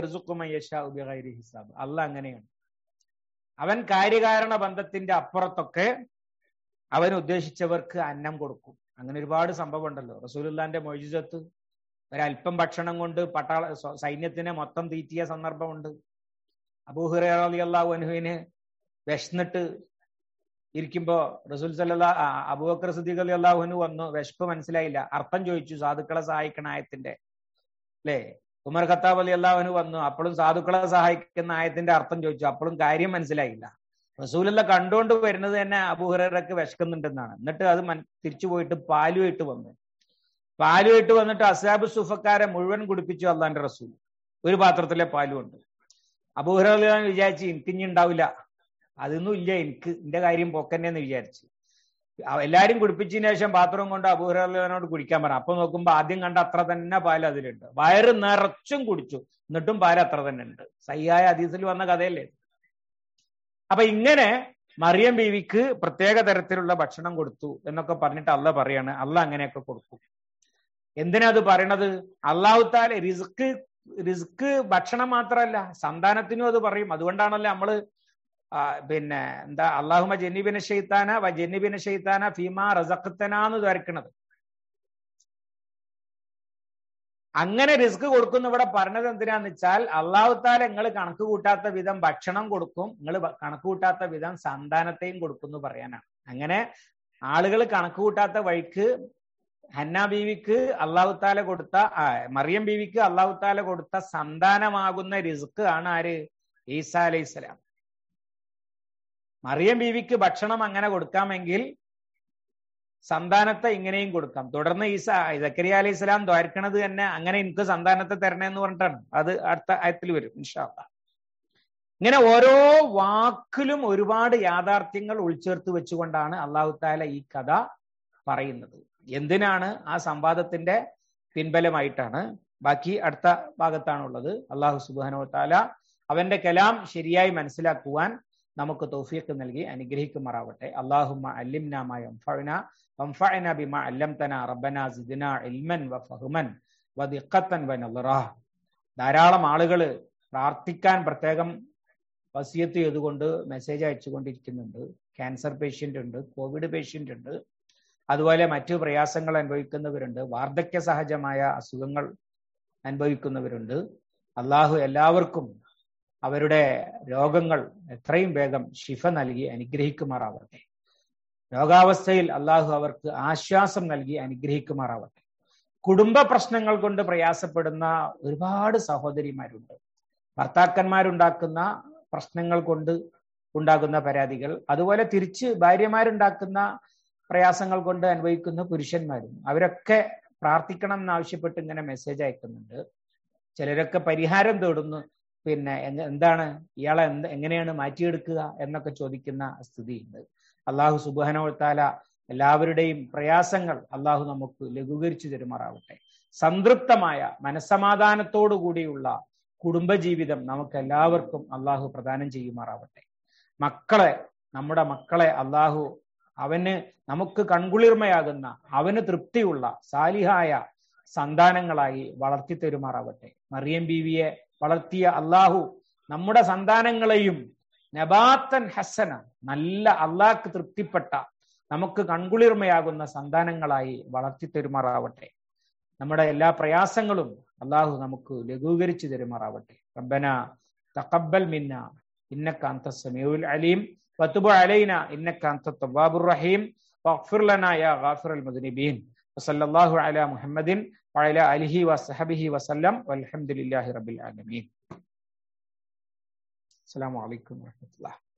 ഹിസാബ് അല്ല അങ്ങനെയാണ് അവൻ കാര്യകാരണ ബന്ധത്തിന്റെ അപ്പുറത്തൊക്കെ അവൻ ഉദ്ദേശിച്ചവർക്ക് അന്നം കൊടുക്കും അങ്ങനെ ഒരുപാട് സംഭവം ഉണ്ടല്ലോ റസൂലുല്ലാന്റെ മൊയ്ജിസത്ത് ഒരല്പം ഭക്ഷണം കൊണ്ട് പട്ടാള സൈന്യത്തിനെ മൊത്തം തീറ്റിയ സന്ദർഭമുണ്ട് അബൂഹുറ അലി അള്ളാഹു അനുഹുവിന് വിശന്നിട്ട് ഇരിക്കുമ്പോ റസൂൽ സല്ലാ അബൂബക്കർ സിദ്ദീഖ് അലി അള്ളാഹുവിന് വന്നു വിശപ്പ് മനസ്സിലായില്ല അർത്ഥം ചോദിച്ചു സാധുക്കളെ സഹായിക്കണ ആയത്തിന്റെ അല്ലേ ഉമർ ഖത്താബ് അലി അള്ളാഹുവിന് വന്നു അപ്പോഴും സാധുക്കളെ സഹായിക്കുന്ന ആയത്തിന്റെ അർത്ഥം ചോദിച്ചു അപ്പോഴും കാര്യം മനസ്സിലായില്ല റസൂലല്ല കണ്ടുകൊണ്ട് വരുന്നത് തന്നെ അബൂഹറക്ക് വിശക്കുന്നുണ്ടെന്നാണ് എന്നിട്ട് അത് തിരിച്ചു പോയിട്ട് പാലുമായിട്ട് വന്നു പാലുമായിട്ട് വന്നിട്ട് അസാബ് സുഫക്കാരെ മുഴുവൻ കുടിപ്പിച്ചു അള്ളാന്റെ റസൂൽ ഒരു പാത്രത്തിലെ പാലും ഉണ്ട് അബൂഹറ വിചാരിച്ച് എനിക്കിഞ്ഞി ഉണ്ടാവില്ല അതൊന്നും ഇല്ല എനിക്ക് എന്റെ കാര്യം പൊക്കന്നെന്ന് വിചാരിച്ചു എല്ലാരും കുടിപ്പിച്ചതിന് ശേഷം പാത്രം കൊണ്ട് അബൂഹറോട് കുടിക്കാൻ പറഞ്ഞു അപ്പൊ നോക്കുമ്പോ ആദ്യം കണ്ട അത്ര തന്നെ പാൽ അതിലുണ്ട് വയറ് നിറച്ചും കുടിച്ചു എന്നിട്ടും പാൽ അത്ര തന്നെ ഉണ്ട് സയ്യായ അതീസിൽ വന്ന കഥയല്ലേ അപ്പൊ ഇങ്ങനെ മറിയം ബീവിക്ക് പ്രത്യേക തരത്തിലുള്ള ഭക്ഷണം കൊടുത്തു എന്നൊക്കെ പറഞ്ഞിട്ട് അല്ല പറയാണ് അല്ല അങ്ങനെയൊക്കെ കൊടുക്കും എന്തിനാ അത് പറയണത് അള്ളാഹുത്താല റിസ്ക് റിസ്ക് ഭക്ഷണം മാത്രമല്ല സന്താനത്തിനും അത് പറയും അതുകൊണ്ടാണല്ലോ നമ്മള് പിന്നെ എന്താ അള്ളാഹുമ ജന്നിബിന് ഷെയ്ത്താന വ ജന്നിബിന് ഷെയ്ത്താന ഫീമ റസഖത്തനാന്ന് വരക്കണത് അങ്ങനെ റിസ്ക് കൊടുക്കുന്ന ഇവിടെ പറഞ്ഞത് എന്തിനാന്ന് വെച്ചാൽ അള്ളാഹുത്താല നിങ്ങൾ കണക്ക് കൂട്ടാത്ത വിധം ഭക്ഷണം കൊടുക്കും നിങ്ങൾ കണക്ക് കൂട്ടാത്ത വിധം സന്താനത്തെയും കൊടുക്കും പറയാനാണ് അങ്ങനെ ആളുകൾ കണക്ക് കൂട്ടാത്ത വഴിക്ക് ഹന്ന ബീവിക്ക് അള്ളാഹുത്താല കൊടുത്ത മറിയം ബീവിക്ക് അള്ളാഹുത്താല കൊടുത്ത സന്താനമാകുന്ന റിസ്ക് ആണ് ആര് ഈസ അലൈഹി സ്വലാം മറിയം ബീവിക്ക് ഭക്ഷണം അങ്ങനെ കൊടുക്കാമെങ്കിൽ സന്താനത്തെ ഇങ്ങനെയും കൊടുക്കാം തുടർന്ന് ഈസ സക്കരിയ അലൈഹി സ്വലാം ദ്വാരിക്കണത് തന്നെ അങ്ങനെ എനിക്ക് സന്താനത്തെ തരണേ എന്ന് പറഞ്ഞിട്ടാണ് അത് അടുത്ത ആയത്തിൽ വരും ഇൻഷാല്ല ഇങ്ങനെ ഓരോ വാക്കിലും ഒരുപാട് യാഥാർത്ഥ്യങ്ങൾ ഉൾച്ചേർത്ത് വെച്ചുകൊണ്ടാണ് അള്ളാഹു താല ഈ കഥ പറയുന്നത് എന്തിനാണ് ആ സംവാദത്തിന്റെ പിൻബലമായിട്ടാണ് ബാക്കി അടുത്ത ഭാഗത്താണുള്ളത് അള്ളാഹു സുബാനോ താല അവന്റെ കലാം ശരിയായി മനസ്സിലാക്കുവാൻ നമുക്ക് തൗഫീഖ് നൽകി അനുഗ്രഹിക്കുമാറാവട്ടെ അള്ളാഹുമ്മ അല്ലിംനാമായ വംഫഅന ബിമ അല്ലംതന റബ്ബന സിദ്ന ഇൽമൻ വ ഫഹ്മൻ വ ദിഖത്തൻ വ നളറ ധാരാളം ആളുകൾ പ്രാർത്ഥിക്കാൻ പ്രത്യേകം വസിയത്ത് ചെയ്തുകൊണ്ട് മെസ്സേജ് അയച്ചുകൊണ്ടിരിക്കുന്നുണ്ട് ക്യാൻസർ പേഷ്യന്റ് ഉണ്ട് കോവിഡ് പേഷ്യന്റ് ഉണ്ട് അതുപോലെ മറ്റു പ്രയാസങ്ങൾ അനുഭവിക്കുന്നവരുണ്ട് വാർദ്ധക്യ സഹജമായ അസുഖങ്ങൾ അനുഭവിക്കുന്നവരുണ്ട് അള്ളാഹു എല്ലാവർക്കും അവരുടെ രോഗങ്ങൾ എത്രയും വേഗം ശിഫ നൽകി അനുഗ്രഹിക്കുമാറാവട്ടെ രോഗാവസ്ഥയിൽ അള്ളാഹു അവർക്ക് ആശ്വാസം നൽകി അനുഗ്രഹിക്കുമാറാവട്ടെ കുടുംബ പ്രശ്നങ്ങൾ കൊണ്ട് പ്രയാസപ്പെടുന്ന ഒരുപാട് സഹോദരിമാരുണ്ട് ഭർത്താക്കന്മാരുണ്ടാക്കുന്ന പ്രശ്നങ്ങൾ കൊണ്ട് ഉണ്ടാകുന്ന പരാതികൾ അതുപോലെ തിരിച്ച് ഭാര്യമാരുണ്ടാക്കുന്ന പ്രയാസങ്ങൾ കൊണ്ട് അനുഭവിക്കുന്ന പുരുഷന്മാരും അവരൊക്കെ പ്രാർത്ഥിക്കണം എന്നാവശ്യപ്പെട്ട് ഇങ്ങനെ മെസ്സേജ് അയക്കുന്നുണ്ട് ചിലരൊക്കെ പരിഹാരം തേടുന്നു പിന്നെ എന്താണ് ഇയാളെ എന്ത് എങ്ങനെയാണ് മാറ്റിയെടുക്കുക എന്നൊക്കെ ചോദിക്കുന്ന സ്ഥിതിയുണ്ട് അള്ളാഹു സുബാനോത്താല എല്ലാവരുടെയും പ്രയാസങ്ങൾ അള്ളാഹു നമുക്ക് ലഘൂകരിച്ചു തരുമാറാവട്ടെ സംതൃപ്തമായ മനസ്സമാധാനത്തോടു കൂടിയുള്ള കുടുംബജീവിതം നമുക്ക് എല്ലാവർക്കും അള്ളാഹു പ്രദാനം ചെയ്യുമാറാവട്ടെ മക്കളെ നമ്മുടെ മക്കളെ അള്ളാഹു അവന് നമുക്ക് കൺകുളിർമയാകുന്ന അവന് തൃപ്തിയുള്ള സാലിഹായ സന്താനങ്ങളായി വളർത്തി തരുമാറാവട്ടെ മറിയം ബീവിയെ വളർത്തിയ അള്ളാഹു നമ്മുടെ സന്താനങ്ങളെയും നബാത്തൻ ഹസന നല്ല അള്ളാഹ്ക്ക് തൃപ്തിപ്പെട്ട നമുക്ക് കൺകുളിർമയാകുന്ന സന്താനങ്ങളായി വളർത്തി തരുമാറാവട്ടെ നമ്മുടെ എല്ലാ പ്രയാസങ്ങളും അള്ളാഹു നമുക്ക് ലഘൂകരിച്ചു തരുമാറാവട്ടെ റബ്ബന തഖബ്ബൽ മിന്ന ഇന്നക അന്ത സമീഉൽ അലീം വതുബ് അലൈന ഇന്നക അന്ത തവ്വാബുർ റഹീം വഗ്ഫിർ ലനാ യാ ഗാഫിറൽ മുദ്നിബീൻ വസല്ലല്ലാഹു അലാ മുഹമ്മദിൻ വഅലാ അലിഹി വസഹബിഹി വസല്ലം വൽഹംദുലില്ലാഹി റബ്ബിൽ ആലമീൻ അസ്സലാമു അലൈക്കും വറഹ്മത്തുള്ളാഹി